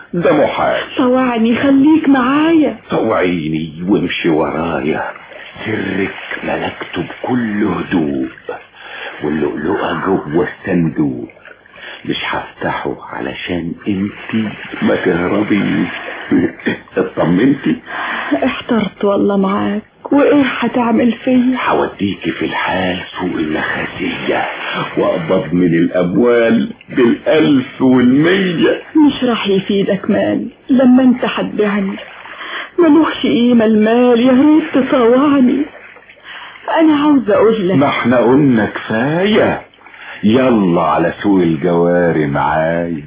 ده محال طوعني خليك معايا طوعيني وامشي ورايا سرك ملكته بكل هدوء واللؤلؤة جوه الصندوق مش هفتحه علشان انتي ما تهربيش اطمنتي احترت والله معاك وايه هتعمل فيا هوديكي في الحال سوق المخازية واقبض من الاموال بالالف والمية مش راح يفيدك مال لما انت هتبيعني ملوش قيمة المال يا ريت تطوعني انا عاوزة اقول لك ما احنا قلنا كفاية يلا على سوق الجواري معايا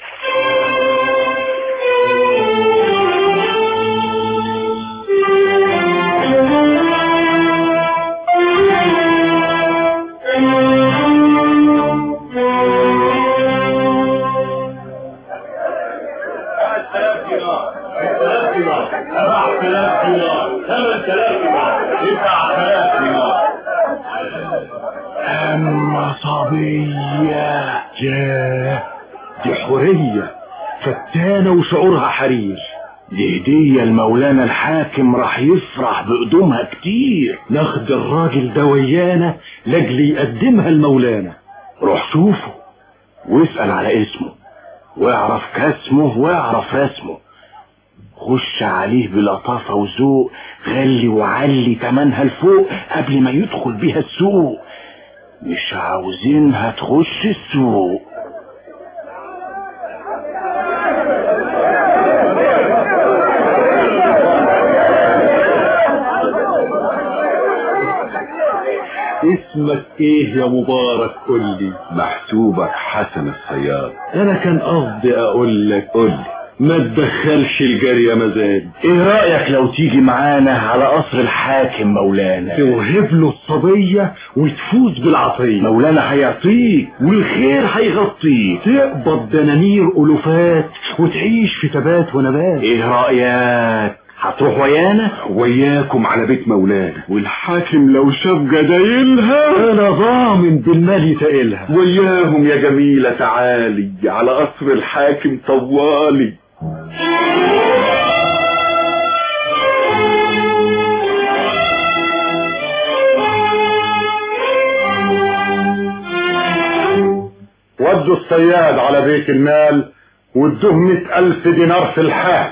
أما صبية ياه دي حورية فتانة وشعورها حرير دي هدية المولانا الحاكم راح يفرح بقدومها كتير ناخد الراجل ده ويانا لاجل يقدمها المولانا روح شوفه واسأل على اسمه واعرف كاسمه واعرف رسمه خش عليه بلطافة وذوق غلي وعلي تمنها لفوق قبل ما يدخل بيها السوق مش عاوزينها تخش السوق اسمك ايه يا مبارك قول لي محسوبك حسن الصياد انا كان قصدي اقول لك قول لي ما تدخلش الجارية مزاد ايه رأيك لو تيجي معانا على قصر الحاكم مولانا توهب له الصبية وتفوز بالعطية مولانا هيعطيك والخير هيغطيك تقبض دنانير ألوفات وتعيش في تبات ونبات ايه رأيك هتروح ويانا وياكم على بيت مولانا والحاكم لو شاف جدايلها انا ضامن بالمال يتقلها وياهم يا جميلة تعالي على قصر الحاكم طوالي ودوا الصياد على بيت المال وادوه مئة ألف دينار في الحال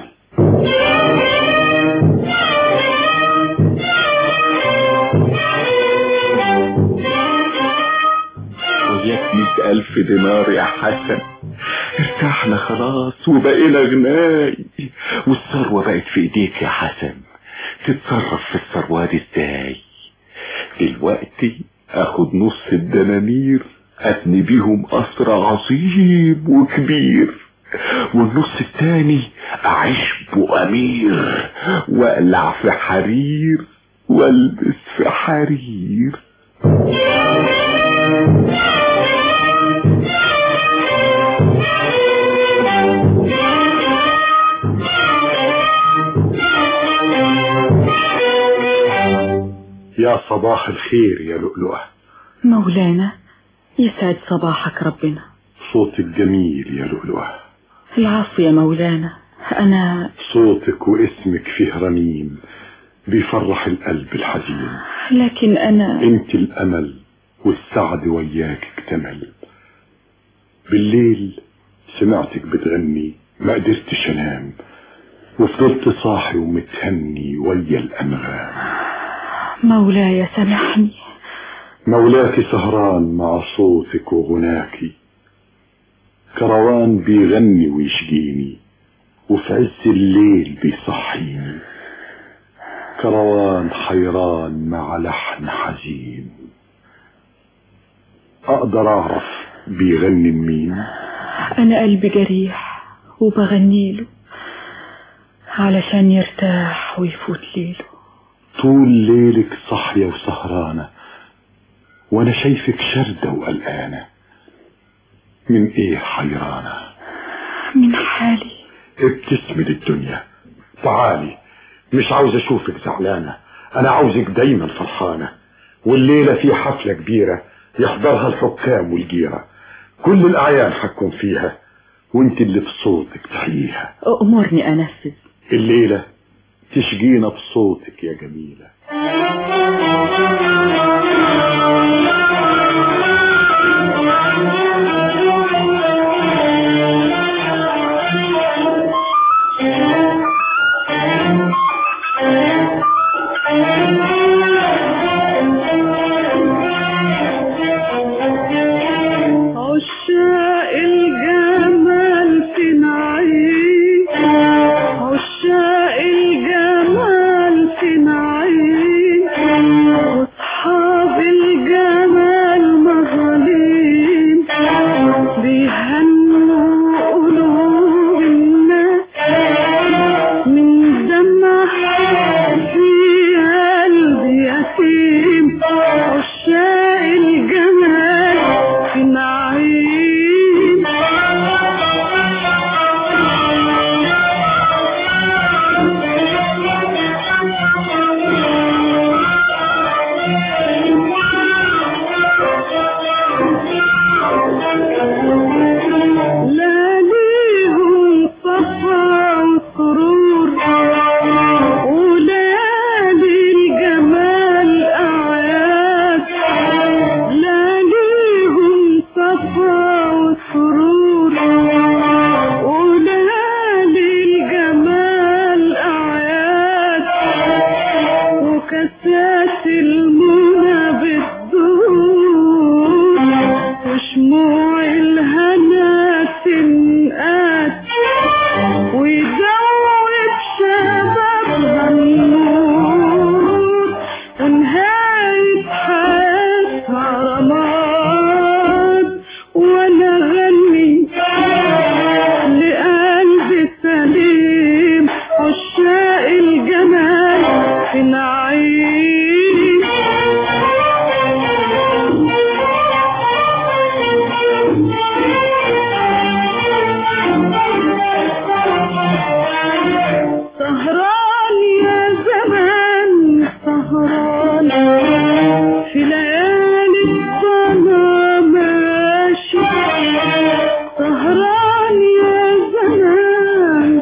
وياك مئة ألف دينار يا حسن ارتحنا خلاص وبقينا غناي والثروة بقت في ايديك يا حسن تتصرف في الثروة دي ازاي دلوقتي اخد نص الدنانير ابني بيهم قصر عظيم وكبير والنص التاني اعيش بأمير واقلع في حرير والبس في حرير يا صباح الخير يا لؤلؤة مولانا يسعد صباحك ربنا صوتك جميل يا لؤلؤة العفو يا مولانا أنا صوتك واسمك فيه رنين بيفرح القلب الحزين لكن أنا انت الأمل والسعد وياك اكتمل بالليل سمعتك بتغني ما قدرتش انام وفضلت صاحي ومتهني ويا الأنغام مولاي سامحني مولاك سهران مع صوتك وغناكي كروان بيغني ويشجيني وفي عز الليل بيصحيني كروان حيران مع لحن حزين اقدر اعرف بيغني لمين أنا قلبي جريح وبغنيله علشان يرتاح ويفوت ليله طول ليلك صاحية وسهرانة وانا شايفك شردة وقلقانة من ايه حيرانة من حالي ابتسمي للدنيا تعالي مش عاوز اشوفك زعلانة انا عاوزك دايما فرحانة والليلة في حفلة كبيرة يحضرها الحكام والجيرة كل الاعيان حكم فيها وانت اللي بصوتك تحييها أمرني أنفذ الليلة تشجينا بصوتك يا جميلة عشاق الجمال في نعيم عشاق الجمال في نعيم واصحاب الجمال مظالم بيهنوا قلوب الناس من دمع في قلبي يتيم عشاق الجمال في نعيم لا ليهم صفا وسرور وليالي الجمال أعياد لا ليهم صفا وسرور وليالي الجمال أعياد وكاسات المنى بتدور وشموع الهنا تنقاد ويدوب شبابها النور ونهاية حياتها رماد وانا غني لقلبي سليم عشاق الجمال في نعيم سهران يا زمان سهران في ليالي السنة ماشي سهران يا زمان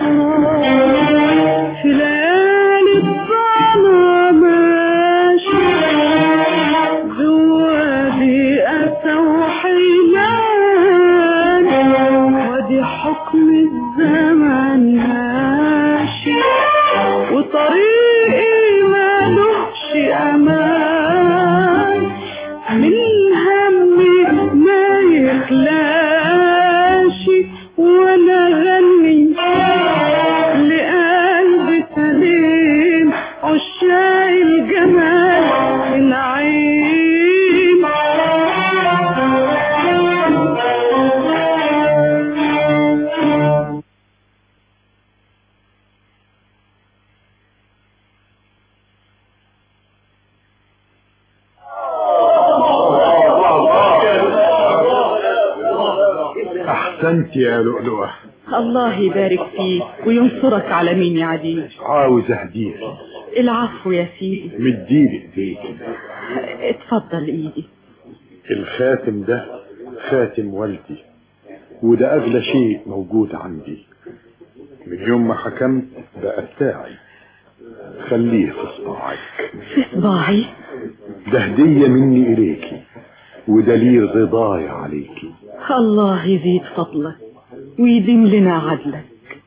سهران في ليالي السنة ماشي جوادي أتى وحيلان ودي حكم الزمن ماشي وطريقي مالوش أمان من همي ما يخلاش وانا غني لقلبي سليم عشاق الجمال في نعيم احسنت يا لؤلؤة الله يبارك فيك وينصرك على مين يا عديل عاوز اهديك العفو يا سيدي مديلي ايديك اتفضل ايدي الخاتم ده خاتم والدي وده اغلى شيء موجود عندي من يوم ما حكمت بقى بتاعي خليه في صباعك في صباعي ده هدية مني إليكي ودليل رضاي عليكي الله يزيد فضلك ويديم لنا عدلك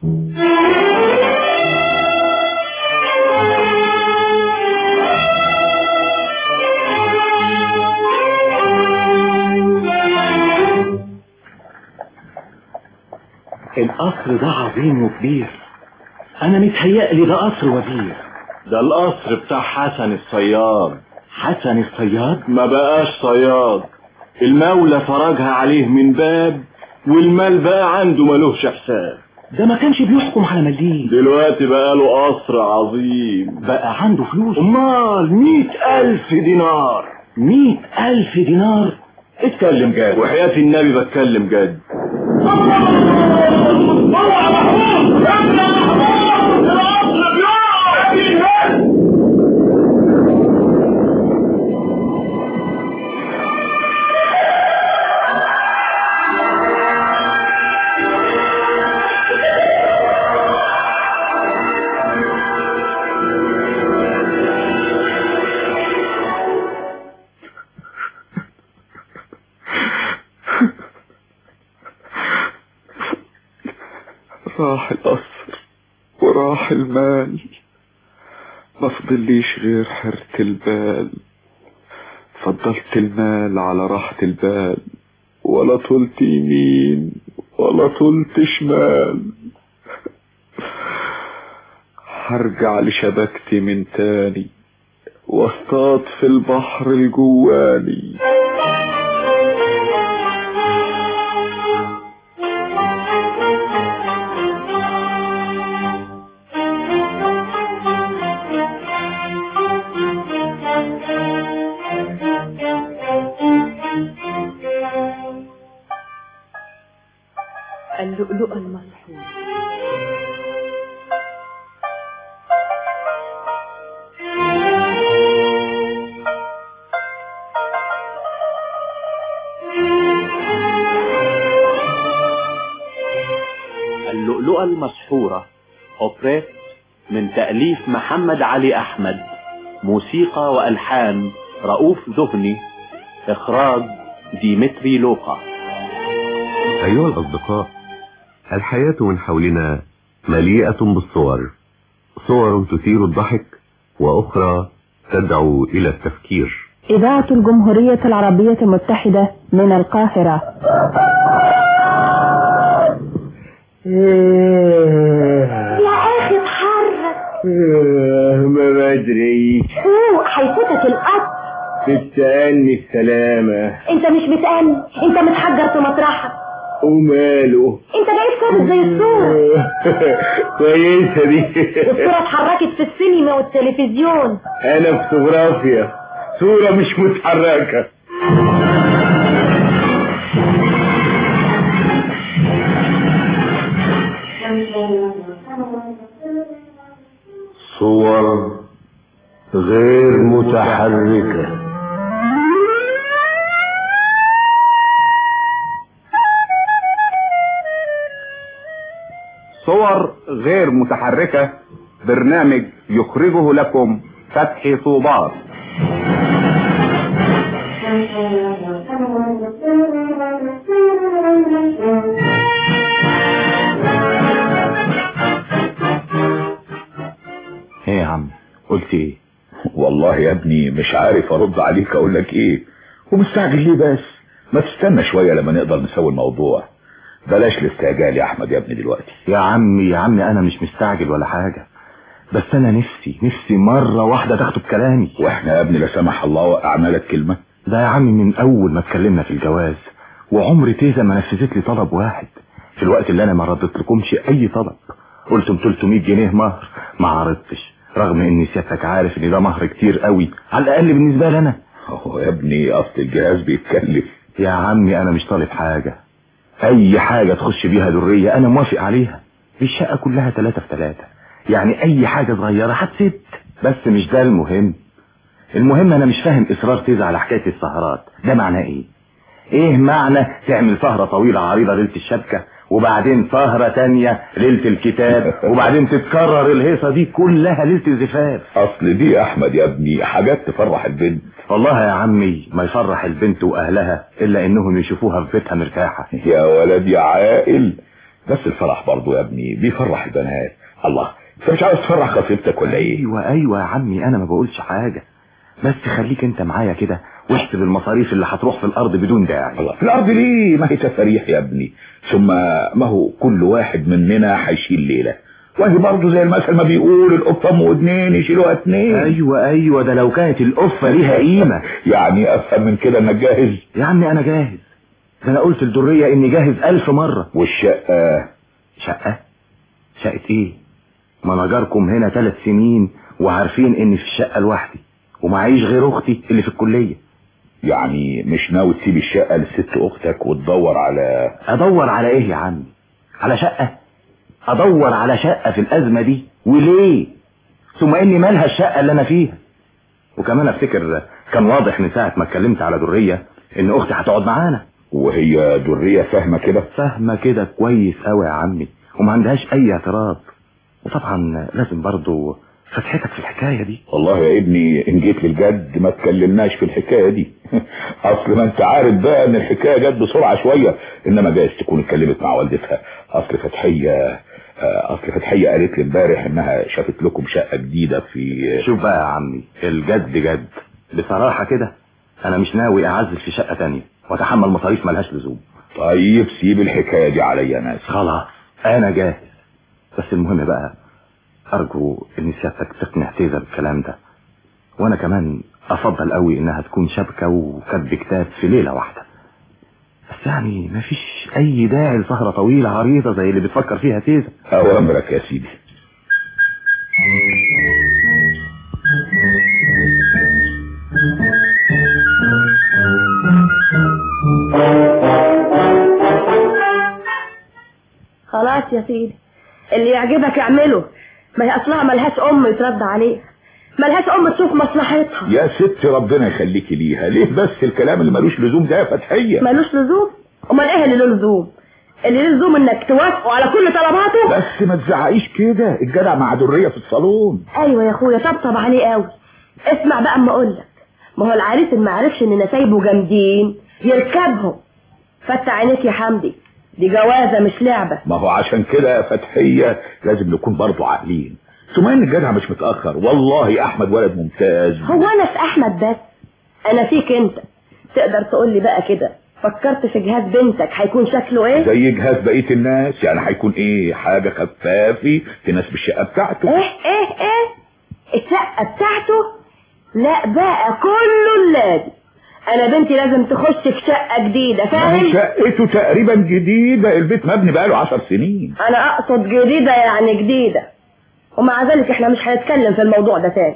القصر ده عظيم وكبير انا متهيألي ده قصر وزير ده القصر بتاع حسن الصياد حسن الصياد ما بقاش صياد المولى فرجها عليه من باب والمال بقى عنده ملوش حساب ده ما كانش بيحكم على مليم دلوقتي بقى له قصر عظيم بقى عنده فلوس امال مئة الف دينار مئة الف دينار اتكلم جد وحياة النبي بتكلم جد راح القصر وراح المال ما فضليش غير حرة البال فضلت المال على راحة البال ولا طلت يمين ولا طلت شمال هرجع لشبكتي من تاني واصطاد في البحر الجواني اللؤلؤة المسحورة اللؤلؤة المسحورة أوبريت من تأليف محمد علي أحمد موسيقى وألحان رؤوف ذهني إخراج ديمتري لوقا أيها الأصدقاء الحياة من حولنا مليئة بالصور صور تثير الضحك وأخرى تدعو إلى التفكير إذاعة الجمهورية العربية المتحدة من القاهرة يا اخي اتحرك ما بدري فوق هيفوتك القطر بتسألني السلامة انت مش بتأني انت متحجر في مطرحك وماله انت بقيت ثابت زي الصورة كويسة دي والصورة اتحركت في السينما والتلفزيون أنا فوتوغرافيا صورة مش متحركة صور غير متحركة صور غير متحركة برنامج يخرجه لكم فتحي صوبار ايه يا عم قلت ايه والله يا ابني مش عارف ارد عليك اقول لك ايه ومستعجل ليه بس ما تستنى شوية لما نقدر نسوي الموضوع بلاش الاستعجال يا احمد يا ابني دلوقتي يا عمي يا عمي انا مش مستعجل ولا حاجة بس انا نفسي نفسي مرة واحدة تاخده بكلامي واحنا يا ابني لا سمح الله وقعنا لك كلمة ده يا عمي من اول ما اتكلمنا في الجواز وعمر تيزا ما نفذت لي طلب واحد في الوقت اللي انا ما ردت لكمش اي طلب قلتم 300 جنيه مهر ما عرضتش رغم ان سيادتك عارف ان ده مهر كتير قوي على الاقل بالنسبة لي انا هو يا ابني اصل الجهاز بيتكلف يا عمي انا مش طالب حاجة اي حاجة تخش بيها درية انا موافق عليها الشقة كلها ثلاثة في ثلاثة يعني اي حاجة صغيرة هتسد بس مش ده المهم المهم انا مش فاهم اصرار تيزا على حكاية السهرات ده معناه ايه ايه معنى تعمل سهرة طويلة عريضة ليلة الشبكة وبعدين سهرة تانية ليلة الكتاب وبعدين تتكرر الهيصة دي كلها ليلة الزفاف اصل دي يا احمد يا ابني حاجات تفرح البنت والله يا عمي ما يفرح البنت واهلها الا انهم يشوفوها في بيتها مرتاحة يا ولد يا عائل بس الفرح برضو يا ابني بيفرح البنات الله انت مش عاوز تفرح خطيبتك ولا ايه ايوه ايوه يا عمي انا ما بقولش حاجة بس خليك انت معايا كده واحسب المصاريف اللي هتروح في الارض بدون داعي الله في الارض ليه ما هي تفاريح يا ابني ثم ما هو كل واحد مننا هيشيل ليلة وهي برضه زي المثل ما بيقول القفة ام ودنين يشيلوها اتنين ايوه ايوه ده لو كانت القفة ليها قيمة يعني افهم من كده انك جاهز يا عمي انا جاهز ده انا قلت لدرية اني جاهز الف مرة والشقة شقة شقة ايه ما انا جاركم هنا ثلاث سنين وعارفين اني في الشقة لوحدي ومعيش غير اختي اللي في الكلية يعني مش ناوي تسيب الشقة لست اختك وتدور على ادور على ايه يا عمي على شقة ادور على شقة في الازمة دي وليه ثم اني مالها الشقة اللي انا فيها وكمان افتكر كان واضح من ساعة ما اتكلمت على درية ان اختي هتقعد معانا وهي درية فاهمة كده فاهمة كده كويس قوي يا عمي وما عندهاش اي اعتراض وطبعا لازم برضو فتحتك في الحكاية دي والله يا ابني ان جيت للجد ما تكلمناش في الحكاية دي اصل ما انت عارف بقى ان الحكاية جت بسرعة شوية انما جايز تكون اتكلمت مع والدتها اصل فتحية آه، اصل فتحية قالت لي امبارح انها شافت لكم شقة جديدة في شوف بقى يا عمي الجد جد بصراحة كده انا مش ناوي اعزل في شقة تانية واتحمل مصاريف ملهاش لزوم طيب سيب الحكاية دي عليا ناس خلاص انا جاهز بس المهم بقى ارجو ان سيادتك تقنع تيزا بالكلام ده وانا كمان افضل قوي انها تكون شبكة وكتب كتاب في ليلة واحدة بس يعني مفيش اي داعي لسهرة طويلة عريضة زي اللي بتفكر فيها تيزا اوامرك يا سيدي خلاص يا سيدي اللي يعجبك اعمله ما هي اصلها ملهاش ام يترد عليها ملهاش ام تشوف مصلحتها يا ست ربنا يخليكي ليها ليه بس الكلام اللي ملوش لزوم ده يا فتحية ملوش لزوم امال ايه اللي له لزوم اللي له لزوم انك توافقوا على كل طلباته بس ما تزعقيش كده الجدع مع درية في الصالون ايوه يا اخويا طبطب عليه قوي اسمع بقى اما اقول لك ما هو العريس اللي ما عرفش ان نسايبه جامدين يركبهم فتح عينيك يا حمدي دي جوازه مش لعبه ما هو عشان كده يا فتحية لازم نكون برضو عاقلين ثم ان الجدع مش متأخر والله احمد ولد ممتاز هو انا في احمد بس انا فيك انت تقدر تقول لي بقى كده فكرت في جهاز بنتك هيكون شكله ايه زي جهاز بقية الناس يعني هيكون ايه حاجة خفافي تناسب الشقة بتاعته ايه ايه ايه الشقه بتاعته لا بقى كله النادي انا بنتي لازم تخش في شقه جديده ما هي فاهم شقته تقريبا جديدة البيت مبني بقاله عشر سنين انا اقصد جديده يعني جديده ومع ذلك احنا مش هنتكلم في الموضوع ده تاني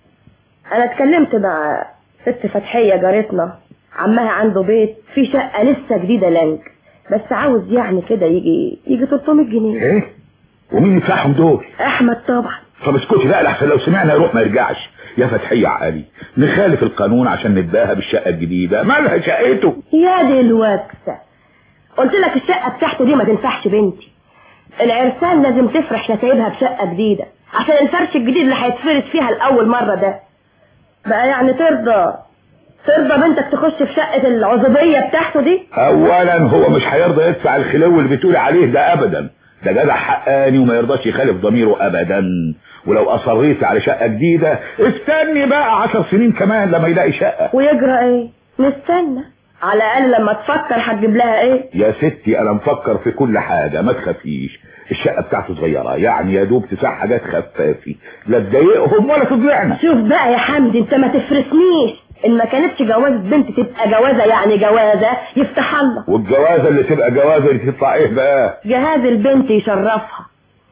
انا اتكلمت مع ست فتحيه جارتنا عمها عنده بيت في شقه لسه جديده لانج بس عاوز يعني كده يجي يجي 300 جنيه ايه ومين يدفعهم دول احمد طبعا طب اسكتي لا لحسن لو سمعنا يروح ما يرجعش يا فتحية عالي نخالف القانون عشان نتباهى بالشقة الجديدة مالها شقته يا دي الوكسه قلت لك الشقه بتاعته دي ما تنفعش بنتي العرسان لازم تفرح نسايبها بشقه جديده عشان الفرش الجديد اللي هيتفرش فيها لاول مره ده بقى يعني ترضى ترضى بنتك تخش في شقه العزوبيه بتاعته دي اولا هو مش هيرضى يدفع الخلو اللي بتقولي عليه ده ابدا ده جدع حقاني وما يرضاش يخالف ضميره ابدا ولو اصريت على شقة جديدة استني بقى عشر سنين كمان لما يلاقي شقة ويجرى ايه نستنى على الاقل لما تفكر هتجيب لها ايه يا ستي انا مفكر في كل حاجة ما تخافيش الشقة بتاعته صغيرة يعني يا دوب تسع حاجات خفافي لا تضايقهم ولا تضيعنا شوف بقى يا حمدي انت ما تفرسنيش ان ما كانتش جوازة بنت تبقى جوازة يعني جوازة يفتح الله والجوازة اللي تبقى جوازة اللي تطلع ايه بقى جهاز البنت يشرفها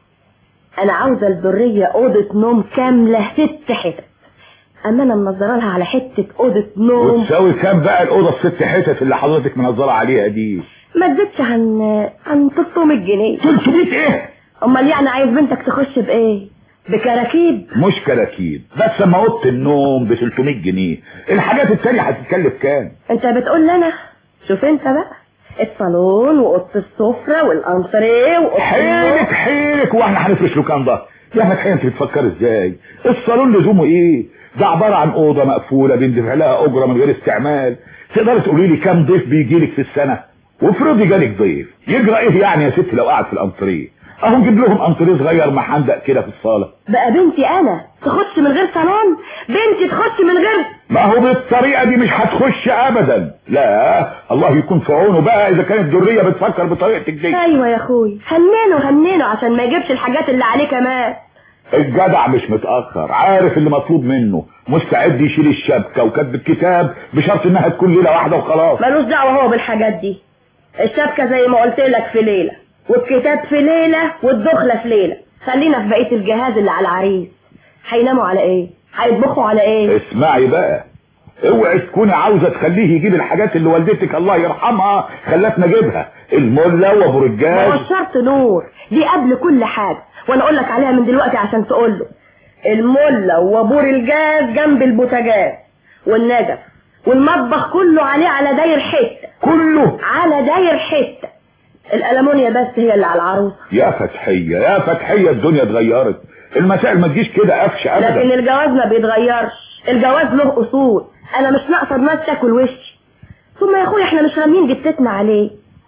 انا عاوزة الذرية اوضة نوم كاملة ست حتت اما انا منظره لها على حتة اوضة نوم وتساوي كام بقى الأوضة الست حتت اللي حضرتك منظرة عليها دي ما تزيدش عن عن 300 جنيه 300 ايه امال يعني عايز بنتك تخش بايه بكراكيب مش كراكيب بس اما اوضه النوم ب 300 جنيه الحاجات التانية هتتكلف كام انت بتقول لنا شوف انت بقى الصالون واوضه السفره والانتريه واوضه حيلك حيلك واحنا هنفرش له كام ده يا فتحية انت بتفكر ازاي الصالون لزومه ايه ده عبارة عن اوضة مقفولة بندفع لها اجرة من غير استعمال تقدر تقولي لي كام ضيف بيجي لك في السنة وافرضي جالك ضيف يجرى ايه يعني يا ست لو قعد في الانتريه اهو نجيب لهم انتريه صغير محندق كده في الصالة بقى بنتي انا تخش من غير صالون بنتي تخش من غير ما هو بالطريقة دي مش هتخش ابدا لا الله يكون في عونه بقى اذا كانت درية بتفكر بطريقتك دي ايوه يا اخوي هنينه هنينه عشان ما يجيبش الحاجات اللي عليه كمان الجدع مش متأخر عارف اللي مطلوب منه مستعد يشيل الشبكة وكتب الكتاب بشرط انها تكون ليلة واحدة وخلاص ملوش دعوة هو بالحاجات دي الشبكة زي ما قلت لك في ليلة والكتاب في ليلة والدخلة في ليلة خلينا في بقية الجهاز اللي على العريس هيناموا على ايه هيطبخوا على ايه اسمعي بقى اوعي تكوني عاوزة تخليه يجيب الحاجات اللي والدتك الله يرحمها خلتنا نجيبها الملة وابو ما هو رجال الشرط نور دي قبل كل حاجة وانا اقول لك عليها من دلوقتي عشان تقول له الملة وبور الجاز جنب البوتاجاز والنجف والمطبخ كله عليه على داير حتة كله على داير حتة الألمونيا بس هي اللي على العروسة يا فتحية يا فتحية الدنيا اتغيرت المسائل ما تجيش كده قفش لكن ابدا الجواز ما بيتغيرش الجواز له اصول انا مش ناقصه الناس تاكل وشي ثم يا اخويا احنا مش رامين جتتنا عليه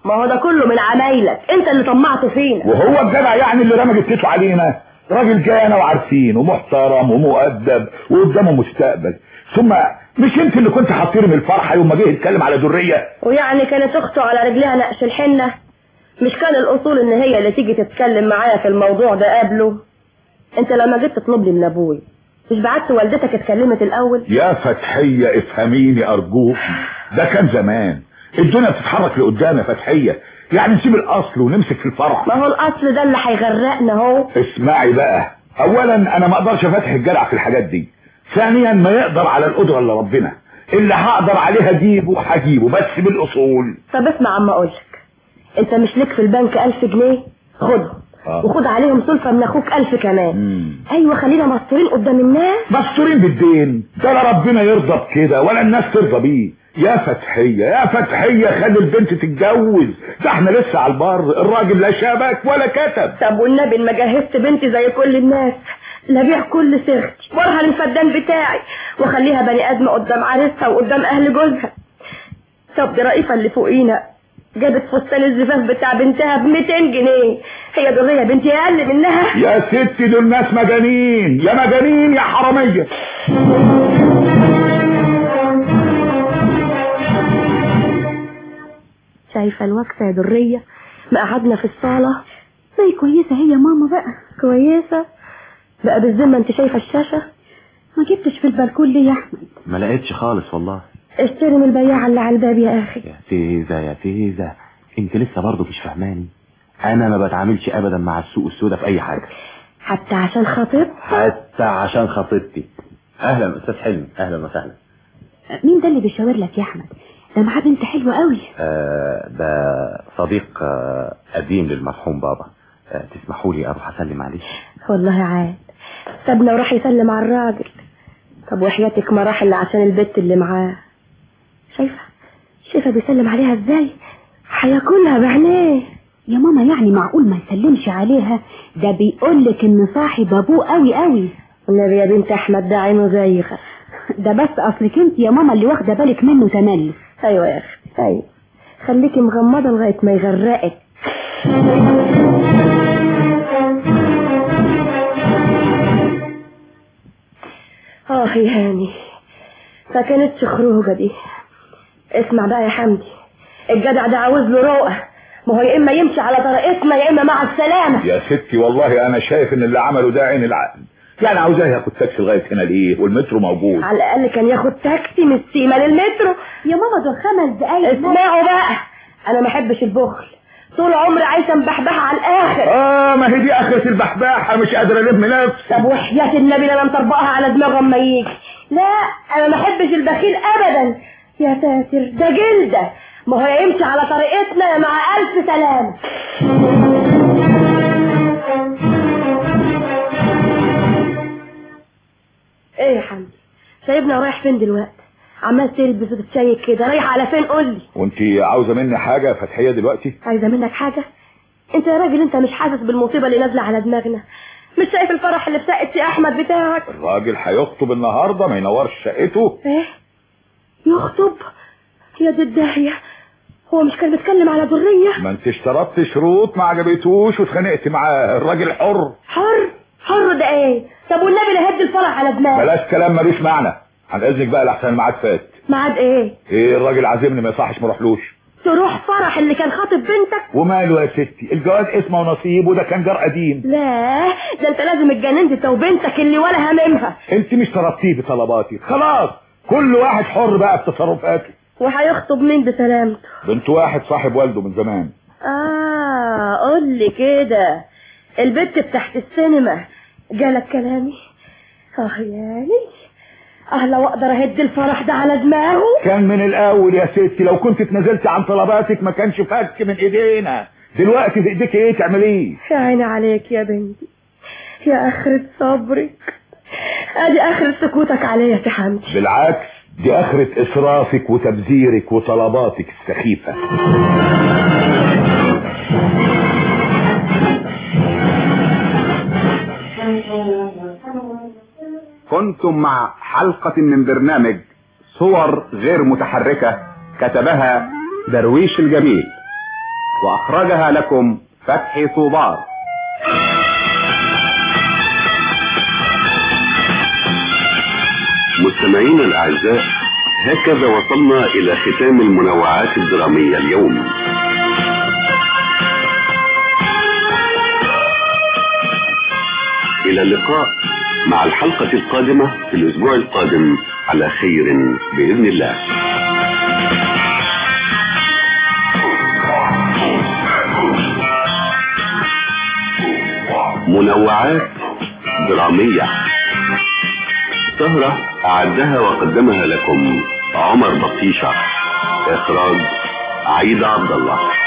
ما هو ده كله من عمايلك انت اللي طمعت فينا وهو الجدع يعني اللي رمى جتته علينا راجل جانا وعارفين ومحترم ومؤدب وقدامه مستقبل ثم مش انت اللي كنت حاطير من الفرحه يوم ما جه يتكلم على دريه ويعني كانت اخته على رجلها نقش الحنة مش كان الاصول ان هي اللي تيجي تتكلم معايا في الموضوع ده قبله انت لما جيت تطلب لي من ابوي مش بعت والدتك اتكلمت الاول يا فتحيه افهميني ارجوك ده كان زمان الدنيا بتتحرك لقدام يا فتحيه يعني نسيب الاصل ونمسك في الفرع ما هو الاصل ده اللي هيغرقنا اهو اسمعي بقى اولا انا ما اقدرش افتح الجرع في الحاجات دي ثانيا ما يقدر على القدره الا ربنا اللي هقدر عليه هجيبه هجيبه بس بالاصول طب اسمع عم اقولك انت مش ليك في البنك ألف جنيه خدهم آه. وخد عليهم سلفة من اخوك ألف كمان ايوه خلينا مستورين قدام الناس مستورين بالدين ده لا ربنا يرضى بكده ولا الناس ترضى بيه يا فتحية يا فتحية خلي البنت تتجوز ده احنا لسه على البر الراجل لا شبك ولا كتب طب والنبي ما جهزت بنتي زي كل الناس لبيع كل صيغتي وارهن الفدان بتاعي واخليها بني ادم قدام عريسها وقدام اهل جوزها طب دي رئيفة اللي فوقينا جابت فستان الزفاف بتاع بنتها ب 200 جنيه هي درية بنتي اقل منها يا ستي دول ناس مجانين يا مجانين يا حرامية شايفة الوكسة يا درية ما قعدنا في الصالة ما هي كويسة هي ماما بقى كويسة بقى بالذمة انت شايفة الشاشة ما جبتش في البلكون ليه يا احمد ما لقيتش خالص والله اشتري من البياعة اللي على الباب يا اخي يا تيزة يا تيزة انت لسه برضه مش فاهماني انا ما بتعاملش ابدا مع السوق السوداء في اي حاجة حتى عشان خاطر حتى عشان خطيبتي اهلا استاذ حلمي اهلا وسهلا مين ده اللي بيشاور لك يا احمد ده معاه بنت حلوة قوي آه ده صديق آه قديم للمرحوم بابا آه تسمحوا لي اروح اسلم عليه والله عاد سابنا وراح يسلم على الراجل طب وحياتك ما راح الا عشان البت اللي معاه شايفة شايفة بيسلم عليها ازاي هياكلها بعينيه يا ماما يعني معقول ما يسلمش عليها ده بيقول لك ان صاحب ابوه قوي قوي والنبي يا بنت احمد ده عينه زيغة ده بس اصلك انت يا ماما اللي واخده بالك منه تملي ايوه يا اخي ايوه خليكي مغمضة لغاية ما يغرقك اه يا هاني ما كانتش خروجة دي اسمع بقى يا حمدي الجدع ده عاوز له رؤى ما هو يا اما يمشي على طريقتنا يا اما مع السلامة يا ستي والله انا شايف ان اللي عمله ده عين العقل يعني عاوزاه ياخد تاكسي لغايه هنا ليه والمترو موجود على الاقل كان ياخد تاكسي من السيما للمترو يا ماما دول خمس دقايق اسمعوا بقى انا ما احبش البخل طول عمري عايشه مبحبحه على الاخر اه ما هي دي اخرة البحباحة مش قادرة الم نفسي طب وحياة النبي لا انا مطربقها على دماغه اما يجي لا انا ما احبش البخيل ابدا يا ساتر ده جلده ما هو يا يمشي على طريقتنا يا مع الف سلام ايه يا حمدي سايبنا ورايح فين دلوقتي عمال تلبس وتتشيك كده رايح على فين قول لي وانت عاوزة مني حاجة يا فتحية دلوقتي عايزه منك حاجه انت يا راجل انت مش حاسس بالمصيبه اللي نازله على دماغنا مش شايف الفرح اللي في شقه يا احمد بتاعك الراجل هيخطب النهاردة ما ينورش شقته ايه يخطب يا دي الداهيه هو مش كان بيتكلم على ذريه ما انت اشترطت شروط ما عجبتوش واتخانقت معاه الراجل حر حر حر ده ايه طب والنبي لا هد الفرح على دماغك بلاش كلام ملوش معنى عن اذنك بقى لحسن الميعاد فات ميعاد ايه ايه الراجل عازمني ما يصحش ما اروحلوش تروح فرح اللي كان خاطب بنتك وماله يا ستي الجواز اسمه ونصيب وده كان جار قديم لا ده انت لازم اتجننت انت وبنتك اللي ولا هممها انت مش طلبتيه بطلباتي خلاص كل واحد حر بقى في تصرفاته وهيخطب مين بسلامته بنت واحد صاحب والده من زمان اه قول لي كده البت بتاعت السينما جالك كلامي اه يعني اه لو اقدر اهد الفرح ده على دماغه كان من الاول يا ستي لو كنت اتنازلت عن طلباتك ما كانش فك من ايدينا دلوقتي في ايديك ايه تعمليه يا عيني عليك يا بنتي يا اخرة صبرك ادي اخرة سكوتك عليا يا حمدي بالعكس دي اخرة اسرافك وتبذيرك وطلباتك السخيفة كنتم مع حلقة من برنامج صور غير متحركة كتبها درويش الجميل وأخرجها لكم فتحي طوبار مستمعينا الأعزاء هكذا وصلنا إلى ختام المنوعات الدرامية اليوم إلى اللقاء مع الحلقة القادمة في الأسبوع القادم على خير بإذن الله منوعات درامية سهرة أعدها وقدمها لكم عمر بطيشة إخراج عيد عبد الله